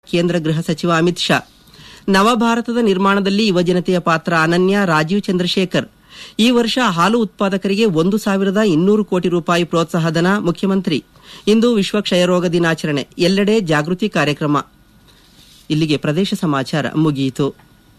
ಕೇಂದ್ರ ಗೃಹ ಸಚಿವ ಅಮಿತ್ ಶಾ ನವಭಾರತದ ನಿರ್ಮಾಣದಲ್ಲಿ ಯುವಜನತೆಯ ಪಾತ್ರ ಅನನ್ಯ ರಾಜೀವ್ ಚಂದ್ರಶೇಖರ್ ಈ ವರ್ಷ ಹಾಲು ಉತ್ಪಾದಕರಿಗೆ ಒಂದು ಸಾವಿರದ ಇನ್ನೂರು ಕೋಟಿ ರೂಪಾಯಿ ಪ್ರೋತ್ಸಾಹಧನ ಮುಖ್ಯಮಂತ್ರಿ ಇಂದು ವಿಶ್ವ ಕ್ಷಯರೋಗ ದಿನಾಚರಣೆ ಎಲ್ಲೆಡೆ ಜಾಗೃತಿ ಕಾರ್ಯಕ್ರಮ ಇಲ್ಲಿಗೆ ಪ್ರದೇಶ ಸಮಾಚಾರ ಮುಗಿಯಿತು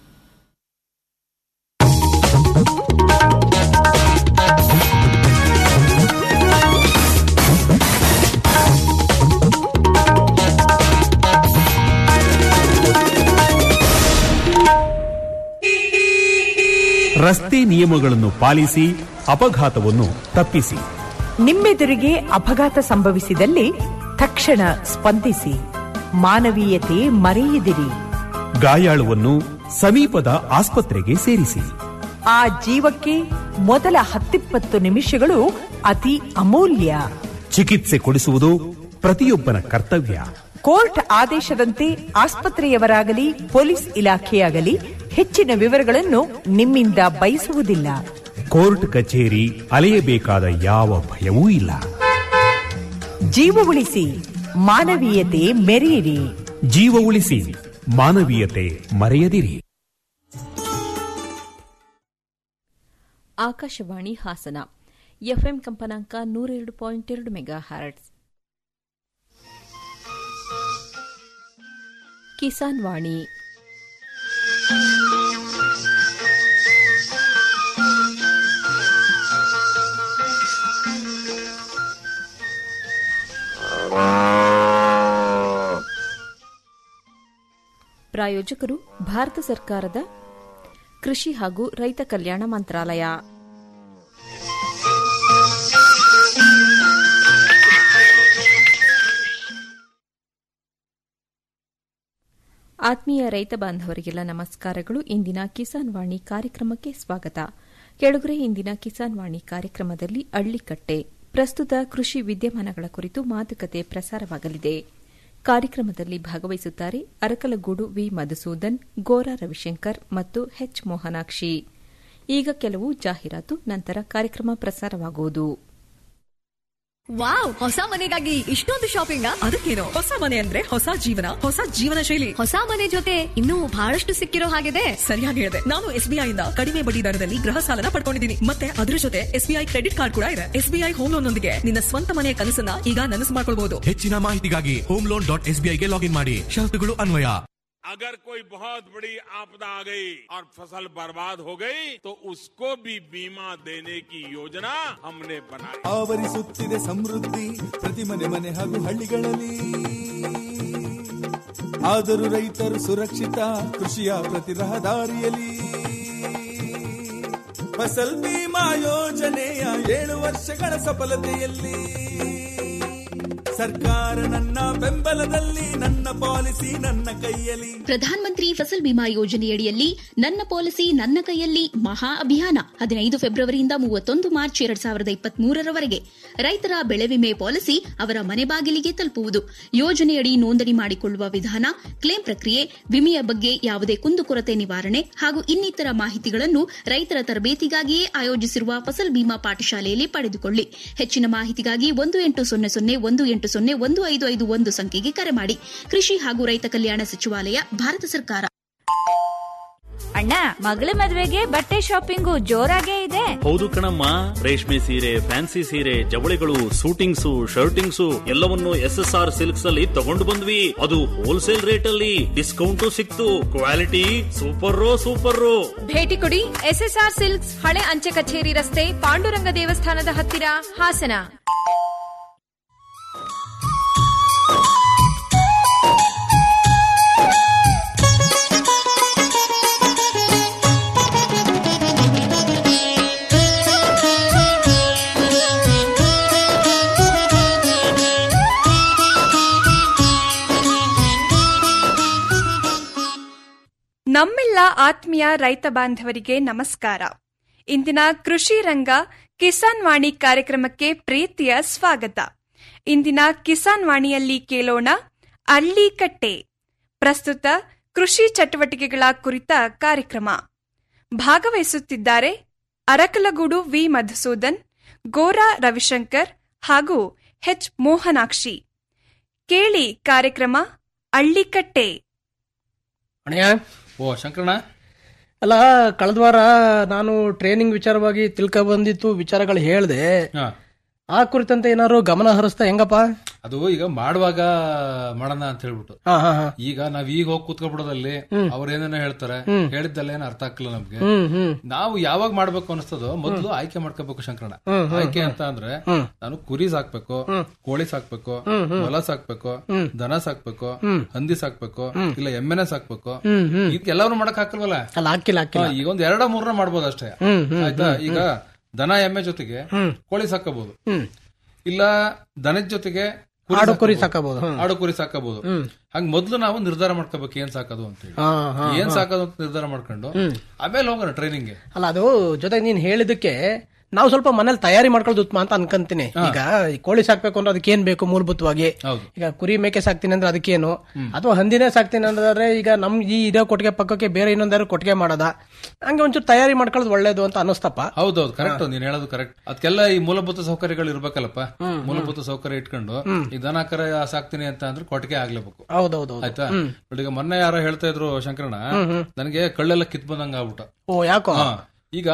ರಸ್ತೆ ನಿಯಮಗಳನ್ನು ಪಾಲಿಸಿ ಅಪಘಾತವನ್ನು ತಪ್ಪಿಸಿ ನಿಮ್ಮೆದುರಿಗೆ ಅಪಘಾತ ಸಂಭವಿಸಿದಲ್ಲಿ ತಕ್ಷಣ ಸ್ಪಂದಿಸಿ ಮಾನವೀಯತೆ ಮರೆಯದಿರಿ ಗಾಯಾಳುವನ್ನು ಸಮೀಪದ ಆಸ್ಪತ್ರೆಗೆ ಸೇರಿಸಿ ಆ ಜೀವಕ್ಕೆ ಮೊದಲ ಹತ್ತಿಪ್ಪತ್ತು ನಿಮಿಷಗಳು ಅತಿ ಅಮೂಲ್ಯ ಚಿಕಿತ್ಸೆ ಕೊಡಿಸುವುದು ಪ್ರತಿಯೊಬ್ಬನ ಕರ್ತವ್ಯ ಕೋರ್ಟ್ ಆದೇಶದಂತೆ ಆಸ್ಪತ್ರೆಯವರಾಗಲಿ ಪೊಲೀಸ್ ಇಲಾಖೆಯಾಗಲಿ ಹೆಚ್ಚಿನ ವಿವರಗಳನ್ನು ನಿಮ್ಮಿಂದ ಬಯಸುವುದಿಲ್ಲ ಕೋರ್ಟ್ ಕಚೇರಿ ಅಲೆಯಬೇಕಾದ ಯಾವ ಭಯವೂ ಇಲ್ಲ ಜೀವ ಉಳಿಸಿ ಮಾನವೀಯತೆ ಮೆರೆಯಿರಿ ಜೀವ ಉಳಿಸಿ ಮಾನವೀಯತೆ ಮರೆಯದಿರಿ ಆಕಾಶವಾಣಿ ಹಾಸನ ಎಫ್ಎಂ ಕಂಪನಾಂಕ ನೂರೆರಡು ಪಾಯಿಂಟ್ ಎರಡು ಮೆಗಾ ಹ್ಯಾರಟ್ಸ್ ಕಿಸಾನ್ ವಾಣಿ ಪ್ರಾಯೋಜಕರು ಭಾರತ ಸರ್ಕಾರದ ಕೃಷಿ ಹಾಗೂ ರೈತ ಕಲ್ಯಾಣ ಮಂತ್ರಾಲಯ ಆತ್ಮೀಯ ರೈತ ಬಾಂಧವರಿಗೆಲ್ಲ ನಮಸ್ಕಾರಗಳು ಇಂದಿನ ಕಿಸಾನ್ ವಾಣಿ ಕಾರ್ಯಕ್ರಮಕ್ಕೆ ಸ್ವಾಗತ ಕೆಳಗರೆ ಇಂದಿನ ಕಿಸಾನ್ ವಾಣಿ ಕಾರ್ಯಕ್ರಮದಲ್ಲಿ ಅಳ್ಳಿಕಟ್ಟೆ ಪ್ರಸ್ತುತ ಕೃಷಿ ವಿದ್ಯಮಾನಗಳ ಕುರಿತು ಮಾತುಕತೆ ಪ್ರಸಾರವಾಗಲಿದೆ ಕಾರ್ಯಕ್ರಮದಲ್ಲಿ ಭಾಗವಹಿಸುತ್ತಾರೆ ಅರಕಲಗೂಡು ವಿ ಮಧುಸೂದನ್ ಗೋರಾ ರವಿಶಂಕರ್ ಮತ್ತು ಎಚ್ ಮೋಹನಾಕ್ಷಿ ಈಗ ಕೆಲವು ಜಾಹೀರಾತು ನಂತರ ಕಾರ್ಯಕ್ರಮ ಪ್ರಸಾರವಾಗುವುದು ವಾವ್ ಹೊಸ ಮನೆಗಾಗಿ ಇಷ್ಟೊಂದು ಶಾಪಿಂಗ್ ಅದಕ್ಕೇನು ಹೊಸ ಮನೆ ಅಂದ್ರೆ ಹೊಸ ಜೀವನ ಹೊಸ ಜೀವನ ಶೈಲಿ ಹೊಸ ಮನೆ ಜೊತೆ ಇನ್ನೂ ಬಹಳಷ್ಟು ಸಿಕ್ಕಿರೋ ಹಾಗಿದೆ ಸರಿಯಾಗಿ ಹೇಳಿದೆ ನಾನು ಎಸ್ಬಿಐ ಇಂದ ಕಡಿಮೆ ಬಡ್ಡಿ ದರದಲ್ಲಿ ಗೃಹ ಸಾಲನ ಪಡ್ಕೊಂಡಿದ್ದೀನಿ ಮತ್ತೆ ಅದ್ರ ಜೊತೆ ಎಸ್ಬಿಐ ಕ್ರೆಡಿಟ್ ಕಾರ್ಡ್ ಕೂಡ ಇದೆ ಎಸ್ಬಿಐ ಹೋಮ್ ಲೋನ್ ನೊಂದಿಗೆ ನಿನ್ನ ಸ್ವಂತ ಮನೆಯ ಕನಸನ್ನ ಈಗ ನನಸು ಮಾಡ್ಕೊಳ್ಬಹುದು ಹೆಚ್ಚಿನ ಮಾಹಿತಿಗಾಗಿ ಹೋಮ್ ಲೋನ್ ಡಾಟ್ ಎಸ್ ಗೆ ಲಾಗಿನ್ ಮಾಡಿ ಷರತ್ತುಗಳು ಅನ್ವಯ अगर कोई बहुत बड़ी आपदा आ गई और फसल बर्बाद हो गई तो उसको भी बीमा देने की योजना हमने बनाई ಆವರಿಸುತ್ತಿದೆ ಸಮೃದ್ಧಿ ಪ್ರತಿ ಮನೆ ಮನೆ ಹಾಗೂ ಹಳ್ಳಿಗಳಲ್ಲಿ ಆದರೂ ರೈತರು ಸುರಕ್ಷಿತ ಕೃಷಿಯ ಪ್ರತಿ ರಹದಾರಿಯಲ್ಲಿ ಫಸಲ್ ಬಿಮಾ ಯೋಜನೆಯ ಏಳು ವರ್ಷಗಳ ಸಫಲತೆಯಲ್ಲಿ ಸರ್ಕಾರ ನನ್ನ ಬೆಂಬಲದಲ್ಲಿ ನನ್ನ ಪಾಲಿಸಿ ನನ್ನ ಕೈಯಲ್ಲಿ ಪ್ರಧಾನ ಮಂತ್ರಿ ಫಸಲ್ ಬಿಮಾ ಯೋಜನೆಯಡಿಯಲ್ಲಿ ನನ್ನ ಪಾಲಿಸಿ ನನ್ನ ಕೈಯಲ್ಲಿ ಮಹಾ ಅಭಿಯಾನ ಹದಿನೈದು ಫೆಬ್ರವರಿಯಿಂದ ಮೂವತ್ತೊಂದು ಮಾರ್ಚ್ ಎರಡ್ ಸಾವಿರದ ಇಪ್ಪತ್ಮೂರರವರೆಗೆ ರೈತರ ಬೆಳೆ ವಿಮೆ ಪಾಲಿಸಿ ಅವರ ಮನೆ ಬಾಗಿಲಿಗೆ ತಲುಪುವುದು ಯೋಜನೆಯಡಿ ನೋಂದಣಿ ಮಾಡಿಕೊಳ್ಳುವ ವಿಧಾನ ಕ್ಲೇಮ್ ಪ್ರಕ್ರಿಯೆ ವಿಮೆಯ ಬಗ್ಗೆ ಯಾವುದೇ ಕುಂದುಕೊರತೆ ನಿವಾರಣೆ ಹಾಗೂ ಇನ್ನಿತರ ಮಾಹಿತಿಗಳನ್ನು ರೈತರ ತರಬೇತಿಗಾಗಿಯೇ ಆಯೋಜಿಸಿರುವ ಫಸಲ್ ಬಿಮಾ ಪಾಠಶಾಲೆಯಲ್ಲಿ ಪಡೆದುಕೊಳ್ಳಿ ಹೆಚ್ಚಿನ ಮಾಹಿತಿಗಾಗಿ ಒಂದು ಎಂಟು ಸೊನ್ನೆ ಸೊನ್ನೆ ಒಂದು ಎಂಟು ಸೊನ್ನೆ ಒಂದು ಐದು ಐದು ಒಂದು ಸಂಖ್ಯೆಗೆ ಕರೆ ಮಾಡಿ ಕೃಷಿ ಹಾಗೂ ರೈತ ಕಲ್ಯಾಣ ಸಚಿವಾಲಯ ಭಾರತ ಸರ್ಕಾರ ಅಣ್ಣ ಮಗಳ ಮದ್ವೆಗೆ ಬಟ್ಟೆ ಶಾಪಿಂಗು ಜೋರಾಗೇ ಇದೆ ಹೌದು ಕಣಮ್ಮ ರೇಷ್ಮೆ ಸೀರೆ ಫ್ಯಾನ್ಸಿ ಸೀರೆ ಜವಳಿಗಳು ಸೂಟಿಂಗ್ಸು ಶರ್ಟಿಂಗ್ಸು ಎಲ್ಲವನ್ನು ಎಸ್ ಎಸ್ ಆರ್ ಸಿಲ್ಕ್ಸ್ ಅಲ್ಲಿ ತಗೊಂಡು ಬಂದ್ವಿ ಅದು ಹೋಲ್ಸೇಲ್ ರೇಟ್ ಅಲ್ಲಿ ಡಿಸ್ಕೌಂಟ್ ಸಿಕ್ತು ಕ್ವಾಲಿಟಿ ಸೂಪರ್ ಸೂಪರ್ ಭೇಟಿ ಕೊಡಿ ಎಸ್ಎಸ್ಆರ್ ಸಿಲ್ಕ್ಸ್ ಹಳೆ ಅಂಚೆ ಕಚೇರಿ ರಸ್ತೆ ಪಾಂಡುರಂಗ ದೇವಸ್ಥಾನದ ಹತ್ತಿರ ಹಾಸನ ನಮ್ಮೆಲ್ಲ ಆತ್ಮೀಯ ರೈತ ಬಾಂಧವರಿಗೆ ನಮಸ್ಕಾರ ಇಂದಿನ ಕೃಷಿ ರಂಗ ಕಿಸಾನ್ ವಾಣಿ ಕಾರ್ಯಕ್ರಮಕ್ಕೆ ಪ್ರೀತಿಯ ಸ್ವಾಗತ ಇಂದಿನ ಕಿಸಾನ್ ವಾಣಿಯಲ್ಲಿ ಕೇಳೋಣ ಅಳ್ಳಿಕಟ್ಟೆ ಪ್ರಸ್ತುತ ಕೃಷಿ ಚಟುವಟಿಕೆಗಳ ಕುರಿತ ಕಾರ್ಯಕ್ರಮ ಭಾಗವಹಿಸುತ್ತಿದ್ದಾರೆ ಅರಕಲಗೂಡು ವಿ ಮಧುಸೂದನ್ ಗೋರಾ ರವಿಶಂಕರ್ ಹಾಗೂ ಎಚ್ ಮೋಹನಾಕ್ಷಿ ಕೇಳಿ ಕಾರ್ಯಕ್ರಮ ಅಳ್ಳಿಕಟ್ಟೆ ಅಣಯ್ಯ ಓ ಶಂಕರಣ್ಣ ಅಲ್ಲ ಕಳೆದ ವಾರ ನಾನು ಟ್ರೈನಿಂಗ್ ವಿಚಾರವಾಗಿ ತಿಳ್ಕ ಬಂದಿತ್ತು ವಿಚಾರಗಳು ಹೇಳ್ದೆ ಆ ಕುರಿತಂತೆ ಏನಾದ್ರು ಗಮನ ಹರಿಸ್ತಾ ಹೆಂಗಪ್ಪ ಅದು ಈಗ ಮಾಡುವಾಗ ಮಾಡೋಣ ಅಂತ ಹೇಳ್ಬಿಟ್ಟು ಹಾ, ಹಾ, ಹಾ. ಈಗ ನಾವ್ ಈಗ ಹೋಗಿ ಕೂತ್ಕೊಬಿಡೋದಲ್ಲಿ ಹ್ಮ್. ಅವ್ರ ಏನೇನೋ ಹೇಳ್ತಾರೆ ಹ್ಮ್. ಹೇಳಿದ್ದಲ್ಲ ಏನ್ ಅರ್ಥ ಆಗ್ಲಿಲ್ಲ ನಮ್ಗೆ ಹ್ಮ್, ಹ್ಮ್. ನಾವು ಯಾವಾಗ ಮಾಡ್ಬೇಕು ಅನಿಸ್ತದೋ ಮೊದಲು ಆಯ್ಕೆ ಮಾಡ್ಕೋಬೇಕು ಶಂಕರಣ್ಣ ಹ್ಮ್, ಹ್ಮ್, ಆಯ್ಕೆ ಹ್ಮ್. ಅಂತ ಅಂದ್ರೆ ಹ್ಮ್. ನಾನು ಕುರಿ ಸಾಕ್ಬೇಕು ಕೋಳಿ ಸಾಕ್ಬೇಕು ಹ್ಮ್, ಹ್ಮ್. ಮೊಲ ಸಾಕ್ಬೇಕು ಹ್ಮ್. ದನ ಸಾಕ್ಬೇಕು ಹ್ಮ್. ಹಂದಿ ಸಾಕ್ಬೇಕು ಹ್ಮ್. ಇಲ್ಲ ಎಮ್ಮೆನೆ ಸಾಕ್ಬೇಕು ಹ್ಮ್, ಹ್ಮ್. ಇದಕ್ಕೆಲ್ಲರೂ ಮಾಡಕ್ ಹಾಕಲ್ವಲ್ಲ ಅಲ್ಲ ಹಾಕಿಲ್ಲ ಹಾಕಿಲ್ಲ ಹಾ, ಈಗ ಒಂದ್ ಎರಡ ಮೂರನ ಮಾಡ್ಬೋದು ಅಷ್ಟೇ ಹ್ಮ್, ಹ್ಮ್, ಆಯ್ತಾ ಹ್ಮ್, ಈಗ ದನ ಎಮ್ಮೆ ಜೊತೆಗೆ ಹ್ಮ್. ಕೋಳಿ ಸಾಕಬಹುದು ಹ್ಮ್. ಇಲ್ಲ ದನದ ಜೊತೆಗೆ ಆಡು ಕುರಿ ಸಾಕಬಹುದು. ಹ್ಮ್. ಆಡು ಕುರಿ ಸಾಕಬಹುದು ಹ್ಮ್. ಹಂಗ ಮೊದ್ಲು ನಾವು ನಿರ್ಧಾರ ಮಾಡ್ಕೋಬೇಕು ಏನ್ ಸಾಕೋದು ಅಂತ ಹೇಳಿ ಹಾ, ಹಾ, ಏನ್ ಹಾ. ಸಾಕೋದು ಅಂತ ನಿರ್ಧಾರ ಮಾಡ್ಕೊಂಡು ಹ್ಮ್. ಆಮೇಲೆ ಹೋಗೋಣ ಟ್ರೈನಿಂಗ್ಗೆ ಅಲ್ಲ ಅದು ಜೊತೆಗೆ ನೀನ್ ಹೇಳಿದಕ್ಕೆ ನಾವು ಸ್ವಲ್ಪ ಮನೇಲಿ ತಯಾರಿ ಮಾಡ್ಕೊಳ್ಳೋದು ಉತ್ತಮ ಅಂತ ಅನ್ಕೊಂತೀನಿ ಈಗ ಈ ಕೋಳಿ ಸಾಕ್ಬೇಕು ಅಂದ್ರೆ ಅದಕ್ಕೆ ಏನ್ ಬೇಕು ಮೂಲಭೂತವಾಗಿ ಈಗ ಕುರಿ ಮೇಕೆ ಸಾಕ್ತೀನಿ ಅಂದ್ರೆ ಅದಕ್ಕೇನು ಅಥವಾ ಹಂದಿನೇ ಸಾಕ್ತೀನಿ ಅಂದ್ರೆ ಈಗ ನಮ್ ಈ ಇದೇ ಕೊಟ್ಟಿಗೆ ಪಕ್ಕಕ್ಕೆ ಬೇರೆ ಇನ್ನೊಂದಾರು ಕೊಟ್ಟಿಗೆ ಮಾಡೋದ ಹಂಗೆ ಒಂಚೂರು ತಯಾರಿ ಮಾಡ್ಕೊಳ್ಳೋದು ಒಳ್ಳೇದು ಅಂತ ಅನಿಸ್ತಪ್ಪ ಹೌದೌದು ಕರೆಕ್ಟ್ ನೀನ್ ಹೇಳೋದು ಕರೆಕ್ಟ್ ಅದಕ್ಕೆಲ್ಲ ಈ ಮೂಲಭೂತ ಸೌಕರ್ಯಗಳು ಇರ್ಬೇಕಲ್ಲಪ್ಪ ಮೂಲಭೂತ ಸೌಕರ್ಯ ಇಟ್ಕೊಂಡು ಈ ದನ ಕರ ಸಾಕ್ತೀನಿ ಅಂತ ಅಂದ್ರೆ ಕೊಟ್ಟಿಗೆ ಆಗ್ಲೇಬೇಕು ಹೌದೌದು ಆಯ್ತಾ ಹ್ಮ್. ಬಟ್ ಈಗ ಮೊನ್ನೆ ಯಾರೋ ಹೇಳ್ತಾ ಇದ್ರು ಶಂಕರಣ್ಣ ಹ್ಮ್, ಹ್ಮ್. ನನಗೆ ಕಳ್ಳೆಲ್ಲ ಕಿತ್ ಬಂದಂಗ ಆಗ್ಬಿಟ್ಟ ಓ ಯಾಕೋ ಹಾ. ಈಗ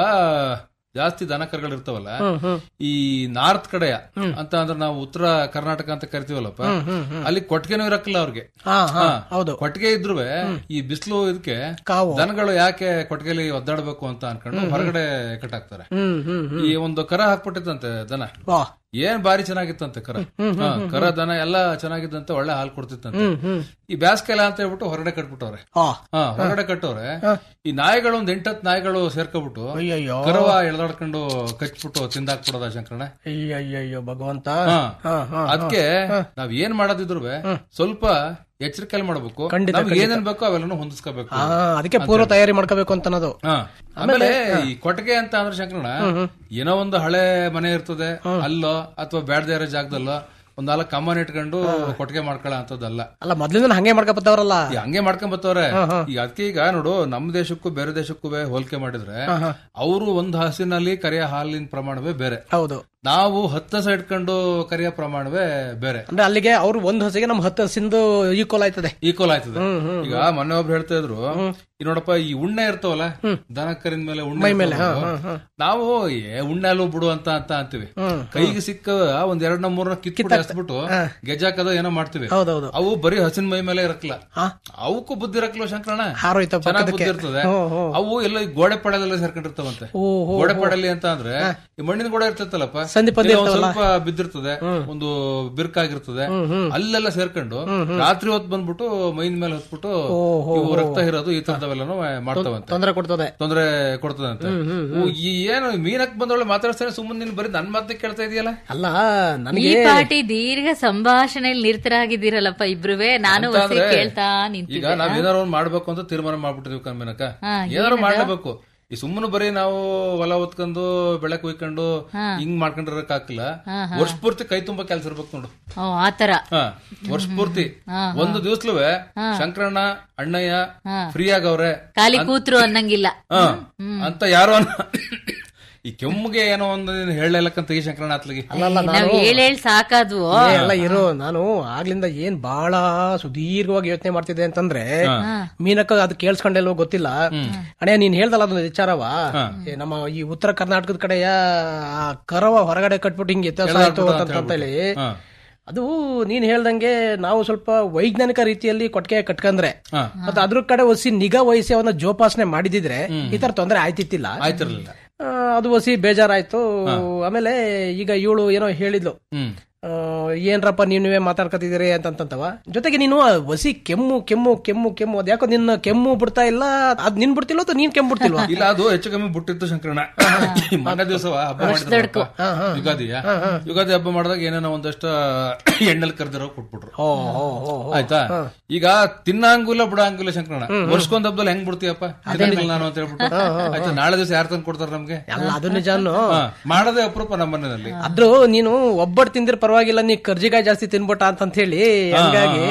ಜಾಸ್ತಿ ದನ ಕರುಗಳು ಇರ್ತಾವಲ್ಲ ಹ್ಮ್, ಹ್ಮ್. ಈ ನಾರ್ತ್ ಕಡೆಯ ಅಂತ ಅಂದ್ರೆ ನಾವು ಉತ್ತರ ಕರ್ನಾಟಕ ಅಂತ ಕರಿತೀವಲ್ಲಪ್ಪ ಹ್ಮ್, ಹ್ಮ್, ಹ್ಮ್. ಅಲ್ಲಿ ಕೊಟ್ಟಿಗೆನೂ ಇರಕ್ಕಿಲ್ಲ ಅವ್ರಿಗೆ ಹಾ, ಹಾ, ಹಾ. ಹೌದು. ಕೊಟ್ಟಿಗೆ ಇದ್ರು ಈ ಬಿಸಿಲು ಇದಕ್ಕೆ ದನಗಳು ಯಾಕೆ ಕೊಟ್ಟಿಗೆಲಿ ಒದ್ದಾಡ್ಬೇಕು ಅಂತ ಅನ್ಕೊಂಡು ಹೊರಗಡೆ ಕಟ್ಟಾಕ್ತಾರೆ ಹ್ಮ್ ಹ್ಮ್ ಹ್ಮ್ ಈ ಒಂದು ಕರ ಹಾಕ್ಬಿಟ್ಟಿತ್ತಂತೆ ದನ ವಾ. ಏನ್ ಬಾರಿ ಚೆನ್ನಾಗಿತ್ತಂತೆ ಕರ ಹ್ಮ್, ಹ್ಮ್, ಹಾ, ಹ್ಮ್, ಕರ ದನ ಎಲ್ಲ ಚೆನ್ನಾಗಿದ್ದಂತೆ ಒಳ್ಳೆ ಹಾಲು ಕೊಡ್ತಿತ್ತಂತೆ ಹ್ಮ್, ಹ್ಮ್. ಈ ಬ್ಯಾಸ್ಗೆಲ್ಲ ಅಂತ ಹೇಳ್ಬಿಟ್ಟು ಹೊರಗಡೆ ಕಟ್ಬಿಟ್ಟವ್ರೆ ಹಾ. ಹಾ ಹೊರಗಡೆ ಕಟ್ಟವ್ರೆ ಈ ನಾಯಿಗಳು ಒಂದ್ ಎಂಟತ್ ನಾಯಿಗಳು ಸೇರ್ಕೊಬಿಟ್ಟು ಅಯ್ಯಯ್ಯೋ. ಕರವ ಎಳ್ದಾಡ್ಕೊಂಡು ಕಚ್ಬಿಟ್ಟು ತಿಂದಾಕ್ಬಿಡೋದ ಶಂಕರಣ ಅಯ್ಯಯ್ಯೋ ಭಗವಂತ ಹಾ. ಹಾ, ಹಾ, ಅದಕ್ಕೆ ಹಾ. ನಾವ್ ಏನ್ ಮಾಡೋದಿದ್ರು ಸ್ವಲ್ಪ ಎಚ್ಚರಿಕೆಯಲ್ಲಿ ಮಾಡ್ಬೇಕು ಖಂಡಿತ, ನಮ್ಗೆ ಖಂಡಿತ. ಏನೇನ್ ಬೇಕೋ ಅವೆಲ್ಲನೂ ಹೊಂದಿಸ್ಕೋಬೇಕು ಹಾ, ಅದಕ್ಕೆ ಪೂರ್ವ ತಯಾರಿ ಮಾಡ್ಕೋಬೇಕು ಅಂತ ಅನ್ನೋದು ಹಾ. ಆಮೇಲೆ ಹಾ. ಈ ಕೊಟ್ಟಿಗೆ ಅಂತ ಅಂದ್ರೆ ಶಂಕರಣ ಹ್ಮ್, ಹ್ಮ್. ಏನೋ ಒಂದು ಹಳೆ ಮನೆ ಇರ್ತದೆ ಅಲ್ಲೋ ಅಥವಾ ಬ್ಯಾಡದೇ ಇರೋ ಜಾಗದಲ್ಲೋ ಒಂದ್ ನಾಲ್ಕು ಕಮ್ಮನ್ ಇಟ್ಕೊಂಡು ಕೊಟ್ಟಿಗೆ ಮಾಡ್ಕೊಳ್ಳೋ ಅಂತದಲ್ಲ ಅಲ್ಲ ಮೊದ್ಲಿಂದ ಹಂಗೆ ಮಾಡ್ಕೊಬತ್ತವ್ರಲ್ಲ ಈ ಹಂಗೆ ಮಾಡ್ಕೊಂಡ್ ಬತ್ತವ್ರೆ ಹಾ, ಹಾ. ಈಗ ಅದಕ್ಕೆ ಈಗ ನೋಡು ನಮ್ ದೇಶಕ್ಕೂ ಬೇರೆ ದೇಶಕ್ಕೂ ಹೋಲಿಕೆ ಮಾಡಿದ್ರೆ ಹಾ, ಹಾ. ಅವರು ಒಂದು ಹಸಿನಲ್ಲಿ ಕರಿಯ ಹಾಲಿನ ಪ್ರಮಾಣವೇ ಬೇರೆ ಹೌದು ನಾವು ಹತ್ತು ಹಸ ಇಟ್ಕೊಂಡು ಕರಿಯ ಪ್ರಮಾಣವೇ ಬೇರೆ ಅಂದ್ರೆ ಅಲ್ಲಿಗೆ ಅವ್ರು ಒಂದ್ ಹಸಿಗೆ ನಮ್ ಹತ್ತು ಹಸಿಂದು ಈಕ್ವಲ್ ಆಯ್ತದೆ ಈಕ್ವಲ್ ಆಯ್ತದೆ ಹ್ಮ್, ಹ್ಮ್, ಈಗ ಮೊನ್ನೆ ಒಬ್ರು ಹೇಳ್ತಾ ಇದ್ರು ಈ ನೋಡಪ್ಪ ಈ ಉಣ್ಣೆ ಇರ್ತಾವಲ್ಲ ದನ ಕರಿನ ಮೇಲೆ ಉಣ್ಣೆ ಮೈ ಮೇಲೆ, ಇರ್ತಾವಲ್ಲ, ಹಾ, ಹಾ, ಹಾ. ನಾವು ಏ ಉಣ್ಣೆ ಅಲ್ಲೂ ಬಿಡು ಅಂತ ಅಂತ ಅಂತೀವಿ ಹ್ಮ್, ಕೈಗೆ ಸಿಕ್ಕ ಒಂದ್ ಎರಡ್ ಮೂರನ್ನ ಕಿತ್ಬಿಟ್ಟು ಎಸ್ಬಿಟ್ಟು ಗೆಜಾಕದ ಏನೋ ಮಾಡ್ತೀವಿ ಹೌದೌದು ಅವು ಬರೀ ಹಸಿನ ಮೈ ಮೇಲೆ ಇರಕ್ಲ ಹಾ. ಅವಕ್ಕೂ ಬುದ್ಧಿ ಇರಕ್ಲ ಶಂಕರಣ ಹಾರೋಯ್ತು ಚೆನ್ನಾಗ್ ಪಕ್ಕದಕ್ಕೆ. ಬುದ್ಧಿ ಇರ್ತದೆ ಹ್ಮ್, ಹ್ಮ್. ಅವು ಎಲ್ಲ ಈ ಗೋಡೆ ಪಡೆಲೆಲ್ಲ ಸೇರ್ಕೊಂಡಿರ್ತಾವಂತೆ ಓ, ಹೋ, ಗೋಡೆ ಹೋ. ಪಡಲಿ ಅಂತ ಅಂದ್ರೆ ಈ ಮಣ್ಣಿನ ಗೋಡೆ ಇರ್ತೈತಲ್ಲಪ್ಪ ಸಂಧಿ ಪಂದಿ ಇಲ್ಲ ಒಂದ್ ಇರ್ತಾವಲ್ಲ? ಸ್ವಲ್ಪ ಬಿದ್ದಿರ್ತದೆ ಒಂದು ಬಿರ್ಕಾಗಿರ್ತದೆ ಅಲ್ಲೆಲ್ಲ ಸೇರ್ಕೊಂಡು ರಾತ್ರಿ ಹೊತ್ತು ಬಂದ್ಬಿಟ್ಟು ಮೈನ್ ಮೇಲೆ ಹೊತ್ಬಿಟ್ಟು ಓ, ಹೋ, ಇವು ಹೋ. ರಕ್ತ ಹೀರೋದು ಈ ತರದವೆಲ್ಲನೂ ಮಾಡ್ತಾವಂತೆ ತೊಂದರೆ ಕೊಡ್ತದೆ ತೊಂದ್ರೆ ಕೊಡ್ತದಂತೆ ಓ, ಈ ಏನು ಮೀನಕ್ ಬಂದವಳೆ ಮಾತಾಡ್ತಾನೆ ಸುಮ್ಮನೆ ನೀನು ಬರೀ ನನ್ ಮಾತೇ ಕೇಳ್ತಾ ಇದೆಯಲ್ಲ ಅಲ್ಲ ಈ ನನಗೆ ಪಾಟಿ ದೀರ್ಘ ಸಂಭಾಷಣೆಯಲ್ಲಿ ನಿರತರಾಗಿದ್ದೀರಲ್ಲಪ್ಪ ಇಬ್ರುವೆ ನಾನು ಅಂತ ಹೊಸಿ ಅಂದ್ರೆ ಕೇಳ್ತಾ ಈಗ ನಿಂತಿದ್ದೆ ನಾವ್ ಏನಾರು ಒಂದ್ ಮಾಡ್ಬೇಕು ಅಂತ ತೀರ್ಮಾನ ಮಾಡ್ಬಿಟ್ಟಿದೀವಿ ಕಮ್ಮಿನಕ ಹಾ, ಏನಾರು ಏನದು? ಮಾಡ್ಲೇಬೇಕು ಈ ಸುಮ್ಮನೆ ಬರೀ ನಾವು ಹೊಲ ಹೊತ್ಕೊಂಡು ಬೆಳೆ ಕುಯ್ಕೊಂಡು ಹಾ. ಹಿಂಗ್ ಮಾಡ್ಕೊಂಡಿರಕ್ ಹಾಕಿಲ್ಲ ಹಾ, ಹಾ. ವರ್ಷ ಪೂರ್ತಿ ಕೈ ತುಂಬಾ ಕೆಲ್ಸ ಇರ್ಬೇಕು ನೋಡು ಓ ಆತರ ಹಾ ವರ್ಷ ಪೂರ್ತಿ ಹಾ, ಹಾ. ಒಂದು ದಿವ್ಸಲುವೆ ಹಾ. ಶಂಕರಣ್ಣ ಅಣ್ಣಯ್ಯ ಹಾ. ಫ್ರೀ ಆಗವ್ರೆ ಖಾಲಿ ಕೂತ್ರು ಅನ್ನಂಗಿಲ್ಲ ಹಾ ಅಂತ ಯಾರೋ ಅನ್ನ- ಈ ಕೆಮ್ಮಿಗೆ ಏನೋ ಒಂದು ಹೇಳಲಕ್ಕಂತ ಈ ಶಂಕರಣ್ಣ ಅತ್ಲಿಗೆ ಅಲ್ಲಲ್ಲ ನಾವ್ ನಾನು ಹೇಳ್ ಹೇಳ್ ಸಾಕಾದ್ವು ಏ, ಅಲ್ಲ ಇರೋ ನಾನು ಆಗ್ಲಿಂದ ಏನ್ ಬಹಳ ಸುದೀರ್ಘವಾಗಿ ಯೋಚನೆ ಮಾಡ್ತಿದ್ದೆ ಅಂತಂದ್ರೆ ಮೀನಕ್ಕ ಅದು ಕೇಳಿಸ್ಕೊಂಡೆಲ್ವೋ ಗೊತ್ತಿಲ್ಲ ಅಣ್ಣ ನೀನ್ ಹೇಳ್ದಲ್ಲ ಅದೊಂದು ವಿಚಾರವ ಏ, ನಮ್ಮ ಈ ಉತ್ತರ ಕರ್ನಾಟಕದ ಕಡೆಯ ಆ ಕರವ ಹೊರಗಡೆ ಕಟ್ಬಿಟ್ಟು ಹಿಂಗೆ ವ್ಯತ್ಯಾಸ ಆಯ್ತು ಅಂತ ಅಂತ ಹೇಳಿ ಹಾ. ಅದು ನೀನ್ ಹೇಳ್ದಂಗೆ ನಾವು ಸ್ವಲ್ಪ ವೈಜ್ಞಾನಿಕ ರೀತಿಯಲ್ಲಿ ಕೊಟ್ಟಿಗೆ ಕಟ್ಕಂದ್ರೆ ಹಾ. ಮತ್ತೆ ಅದ್ರ ಕಡೆ ಒಸಿ ನಿಗಾ ವಹಿಸಿ ಅವನ್ನ ಜೋಪಾಸನೆ ಮಾಡಿದಿದ್ರೆ ಈ ತರ ತೊಂದರೆ ಆಯ್ತಿತ್ತಿಲ್ಲ ಆಯ್ತಿರ್ಲಿಲ್ಲ ಆ, ಅದು ಒಸಿ ಬೇಜಾರಾಯ್ತು ಆಮೇಲೆ ಈಗ ಇವಳು ಏನೋ ಹೇಳಿದ್ಲು ಹ್ಮ್ ಆ, ಏನ್ರಪ್ಪ ನೀವೇ ಮಾತಾಡ್ಕೊತಿದ್ದೀರಿ ಅಂತಂತವ ಜೊತೆಗೆ ನೀನು ಆ ವಸಿ ಕೆಮ್ಮು ಕೆಮ್ಮು ಕೆಮ್ಮು ಕೆಮ್ಮು ಅದ್ಯಾಕೋ ನಿನ್ನ ಕೆಮ್ಮು ಬಿಡ್ತಾ ಇಲ್ಲ ಅದ್ ನಿನ್ ಬಿಡ್ತಿಲ್ಲ ಅಥವಾ ನೀನ್ ಕೆಮ್ಮು ಬಿಡ್ತಿಲ್ವಾ ಇಲ್ಲ ಅದು ಹೆಚ್ಚು ಕಮ್ಮಿ ಬಿಟ್ಟಿತ್ತು ಶಂಕರಣ್ಣ ಈ ಮೊನ್ನೆ ದಿವಸ ಹಬ್ಬ ಮಾಡಿದ್ರಪ್ಪ. ಯುಗಾದಿಯ ಯುಗಾದಿ ಹಬ್ಬ ಮಾಡಿದಾಗ ಏನೇನೋ ಒಂದಷ್ಟು ಎಣ್ಣೆಲ್ ಕರ್ದಿರೋ ಕೊಟ್ಬಿಟ್ರು ಓ, ಓ, ಓ, ಓ. ಆಯ್ತಾ ಈಗ ತಿನ್ನಂಗಿಲ್ಲ ಬಿಡಂಗಿಲ್ಲ ಶಂಕರಣ್ಣ ವರ್ಷಕ್ಕೊಂದ್ ಹಬ್ಬದಲ್ಲಿ ಹೆಂಗ್ ಬಿಡ್ತೀಯಪ್ಪ ತಿನ್ನಂಗಿಲ್ಲ ನಾನು ಅಂತ ಹೇಳ್ಬಿಟ್ಟು ಆಯ್ತಾ ನಾಳೆ ದಿವಸ ಯಾರು ತಂದು ಕೊಡ್ತಾರ ನಮ್ಗೆ ಅಲ್ಲ ಅದು ನಿಜಾನು ಹಾ, ಮಾಡೋದೇ ಅಪರೂಪ ನಮ್ಮ ಮನೆಯಲ್ಲಿ ಆದ್ರೂ ನೀನು ಒಬ್ಬಟ್ಟು ತಿಂದಿರ್ ಪರವಾಗಿಲ್ಲ ನೀ ಕರ್ಜಿಕಾಯಿ ಜಾಸ್ತಿ ತಿನ್ಬಿಟ್ಟ ಅಂತ ಹೇಳಿ ಹಂಗಾಗಿ ಹಾ.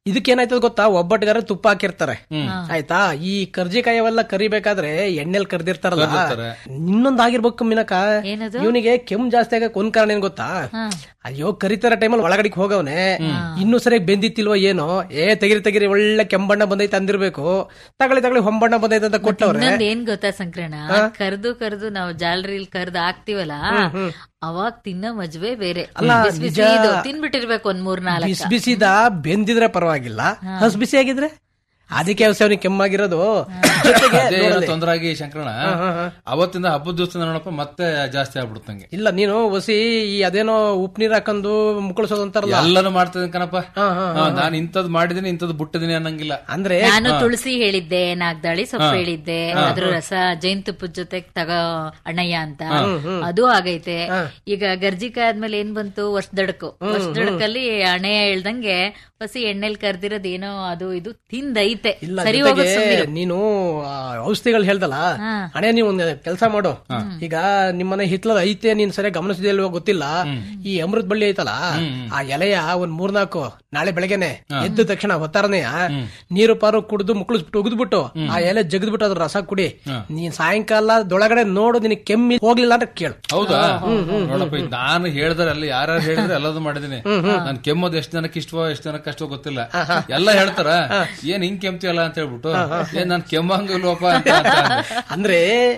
ಇದಕ್ಕೇನಾಯ್ತದ ಗೊತ್ತಾ ಒಬ್ಬಟ್ಟಿಗಾರ ತುಪ್ಪ ಹಾಕಿರ್ತಾರೆ ಆಯ್ತಾ ಈ ಕರ್ಜಿಕಾಯಿ ಅವೆಲ್ಲ ಕರಿಬೇಕಾದ್ರೆ ಎಣ್ಣೆಲ್ ಕರ್ದಿರ್ತಾರಲ್ಲ ಕರ್ದಿರ್ತಾರೆ. ಇನ್ನೊಂದ್ ಆಗಿರ್ಬೇಕು ಮಿನಕ ಇವನಿಗೆ ಕೆಮ್ಮು ಜಾಸ್ತಿ ಆಗಕ್ ಒಂದ್ ಕಾರಣ ಏನ್ ಗೊತ್ತಾ ಅಯ್ಯೋ ಕರಿತಾರ ಟೈಮಲ್ಲಿ ಒಳಗಡೆಗೆ ಹೋಗವನೆ ಇನ್ನೂ ಸರಿಯಾಗಿ ಬೆಂದಿತ್ತಿಲ್ವೋ ಏನೋ ಏ ತೆಗಿರಿ ತೆಗಿರಿ ಒಳ್ಳೆ ಕೆಂಬಣ್ಣ ಬಂದೈತೆ ಅಂದಿರ್ಬೇಕು ತಗಳಿ ತಗಳಿ ಹೊಂಬಣ್ಣ ಬಂದೈತೆ ಅಂತ ಕೊಟ್ಟವ್ರೆ ಇನ್ನೊಂದ್ ಏನ್ ಗೊತ್ತಾ ಸಂಕ್ರಣ ಕರ್ದು ಕರ್ದು ನಾವು ಜಾಲರಿಲ್ ಕರ್ದು ಹಾಕ್ತಿವಲ್ಲ ಅವಾಗ ತಿನ್ನೋ ಮಜ್ವೆ ಬೇರೆ ಅಲ್ಲ, ಬಿಸಿ ಬಿಸಿ ನಿಜ. ಇದು ತಿನ್ಬಿಟ್ಟಿರ್ಬೇಕು ಒಂದ್ ಮೂರ್ ನಾಲ್ಕು ಬಿಸಿ ಬಿಸಿದ ಬೆಂದಿದ್ರೆ ಪರವಾಗಿಲ್ಲ ಹಸ್ ಬಿಸಿ ಆಗಿದ್ರೆ ಅದಕ್ಕೆ ಅವನಿಗೆ ಕೆಮ್ಮಾಗಿರೋದು ಜೊತೆಗೆ ಅದೇ ಏನೋ ನೋಡಲ್ಲಿ. ತೊಂದ್ರೆ ಆಗಿ ಶಂಕರಣ ಅವತ್ತಿಂದ ಹಬ್ಬದ ದಿವಸ ನೋಡಪ್ಪ ಮತ್ತೆ ಜಾಸ್ತಿ ಆಗ್ಬಿಡುತ್ತಂಗೆ ಇಲ್ಲ ನೀನು ಒಸಿ ಈ ಅದೇನೋ ಉಪ್ಪು ನೀರ್ ಹಾಕೊಂಡು ಮುಕ್ಕಳಿಸೋದು ಅಂತಾರಲ್ಲ ಎಲ್ಲಾನು ಮಾಡ್ತಿದ್ದೀನಿ ಕಣಪ್ಪ ನಾನು ಇಂಥದ್ ಮಾಡಿದೀನಿ ಇಂಥದ್ ಬಿಟ್ಟಿದೀನಿ ಅನ್ನಂಗಿಲ್ಲ ಅಂದ್ರೆ ನಾನು ಹಾ. ತುಳಸಿ ಹೇಳಿದ್ದೆ ನಾಗ್ದಾಳಿ ಸೊಪ್ಪು ಹಾ. ಹೇಳಿದ್ದೆ ಹಾ. ಅದ್ರ ರಸ ಜೈನ್ ತುಪ್ಪದ ಜೊತೆ ತಗೋ ಅಣ್ಣಯ್ಯ ಅಂತ ಹ್ಮ್, ಹ್ಮ್. ಅದು ಆಗೈತೆ ಈಗ ಗರ್ಜಿಕಾಯಿ ಆದ್ಮೇಲೆ ಏನ್ ಬಂತು ವರ್ಷದಡ್ಕು ಹ್ಮ್, ವರ್ಷದಡ್ಕಲ್ಲಿ ಅಣ್ಣಯ್ಯ ಹೇಳ್ದಂಗೆ ಹೊಸಿ ಎಣ್ಣೆಲ್ ಕರ್ದಿರೋದೇನೋ ಅದು ಇದು ತಿಂದೈತೆ ಇಲ್ಲ ಸರಿ ಜೊತೆಗೆ ಹೋಗೋದ್ ಸುಮ್ನಿರು. ನೀನು ಆ, ಔಷಧಿಗಳು ಹೇಳ್ದಲ್ಲ ಹಾ. ಹಣೆ ನೀವು ಒಂದು ಕೆಲಸ ಮಾಡು ಈಗ ನಿಮ್ಮನೆ ಹಿತ್ಲದ ಐತೆ ನೀನ್ ಸರಿಯಾಗಿ ಗಮನಿಸಿದಲ್ವೋ ಗೊತ್ತಿಲ್ಲ ಈ ಅಮೃತ ಬಳ್ಳಿ ಐತಲ್ಲ ಆ ಎಲೆಯ ಒಂದ್ ಮೂರ್ನಾಲ್ಕು ನಾಳೆ ಬೆಳಗ್ಗೆನೆ ಎದ್ದ ತಕ್ಷಣ ಹೊತ್ತಾರನೆಯ ನೀರು ಪಾರು ಕುಡಿದು ಮುಕ್ಕಳಿಸ್ಬಿಟ್ಟು ಉಗಿದ್ಬಿಟ್ಟು ಆ ಎಲೆ ಜಗದ್ಬಿಟ್ಟು ಅದ್ರ ರಸ ಕುಡಿ ನೀನ್ ಸಾಯಂಕಾಲದೊಳಗಡೆ ನೋಡು ನಿನಗೆ ಕೆಮ್ಮಿ ಹೋಗ್ಲಿಲ್ಲ ಅಂತ ಕೇಳು ಹೌದಾ ನೋಡಪ್ಪ ಇದು ನಾನು ಹೇಳ್ದಾರೆ ಅಲ್ಲಿ ಯಾರ್ಯಾರು ಹೇಳಿದ್ರೆ ಎಲ್ಲದೂ ಮಾಡಿದೀನಿ ನಾನ್ ಕೆಮ್ಮೋದು ಎಷ್ಟು ಜನಕ್ಕೆ ಇಷ್ಟವೋ ಎಷ್ಟು ಜನಕ್ಕೆ ಅಷ್ಟೋ ಗೊತ್ತಿಲ್ಲ ಎಲ್ಲ ಹೇಳ್ತಾರ ಏನ್ ಹಿಂಗ್ ಕೆಮ್ತಿಯಲ್ಲ ಅಂತ ಹೇಳ್ಬಿಟ್ಟು ಏನ್ ನಾನ್ ಕೆಮ್ಮಂಗಿಲ್ವಪ್ಪ ಅಂತ ಅಂತ ಅಂದೆ. ಅಂದ್ರೆ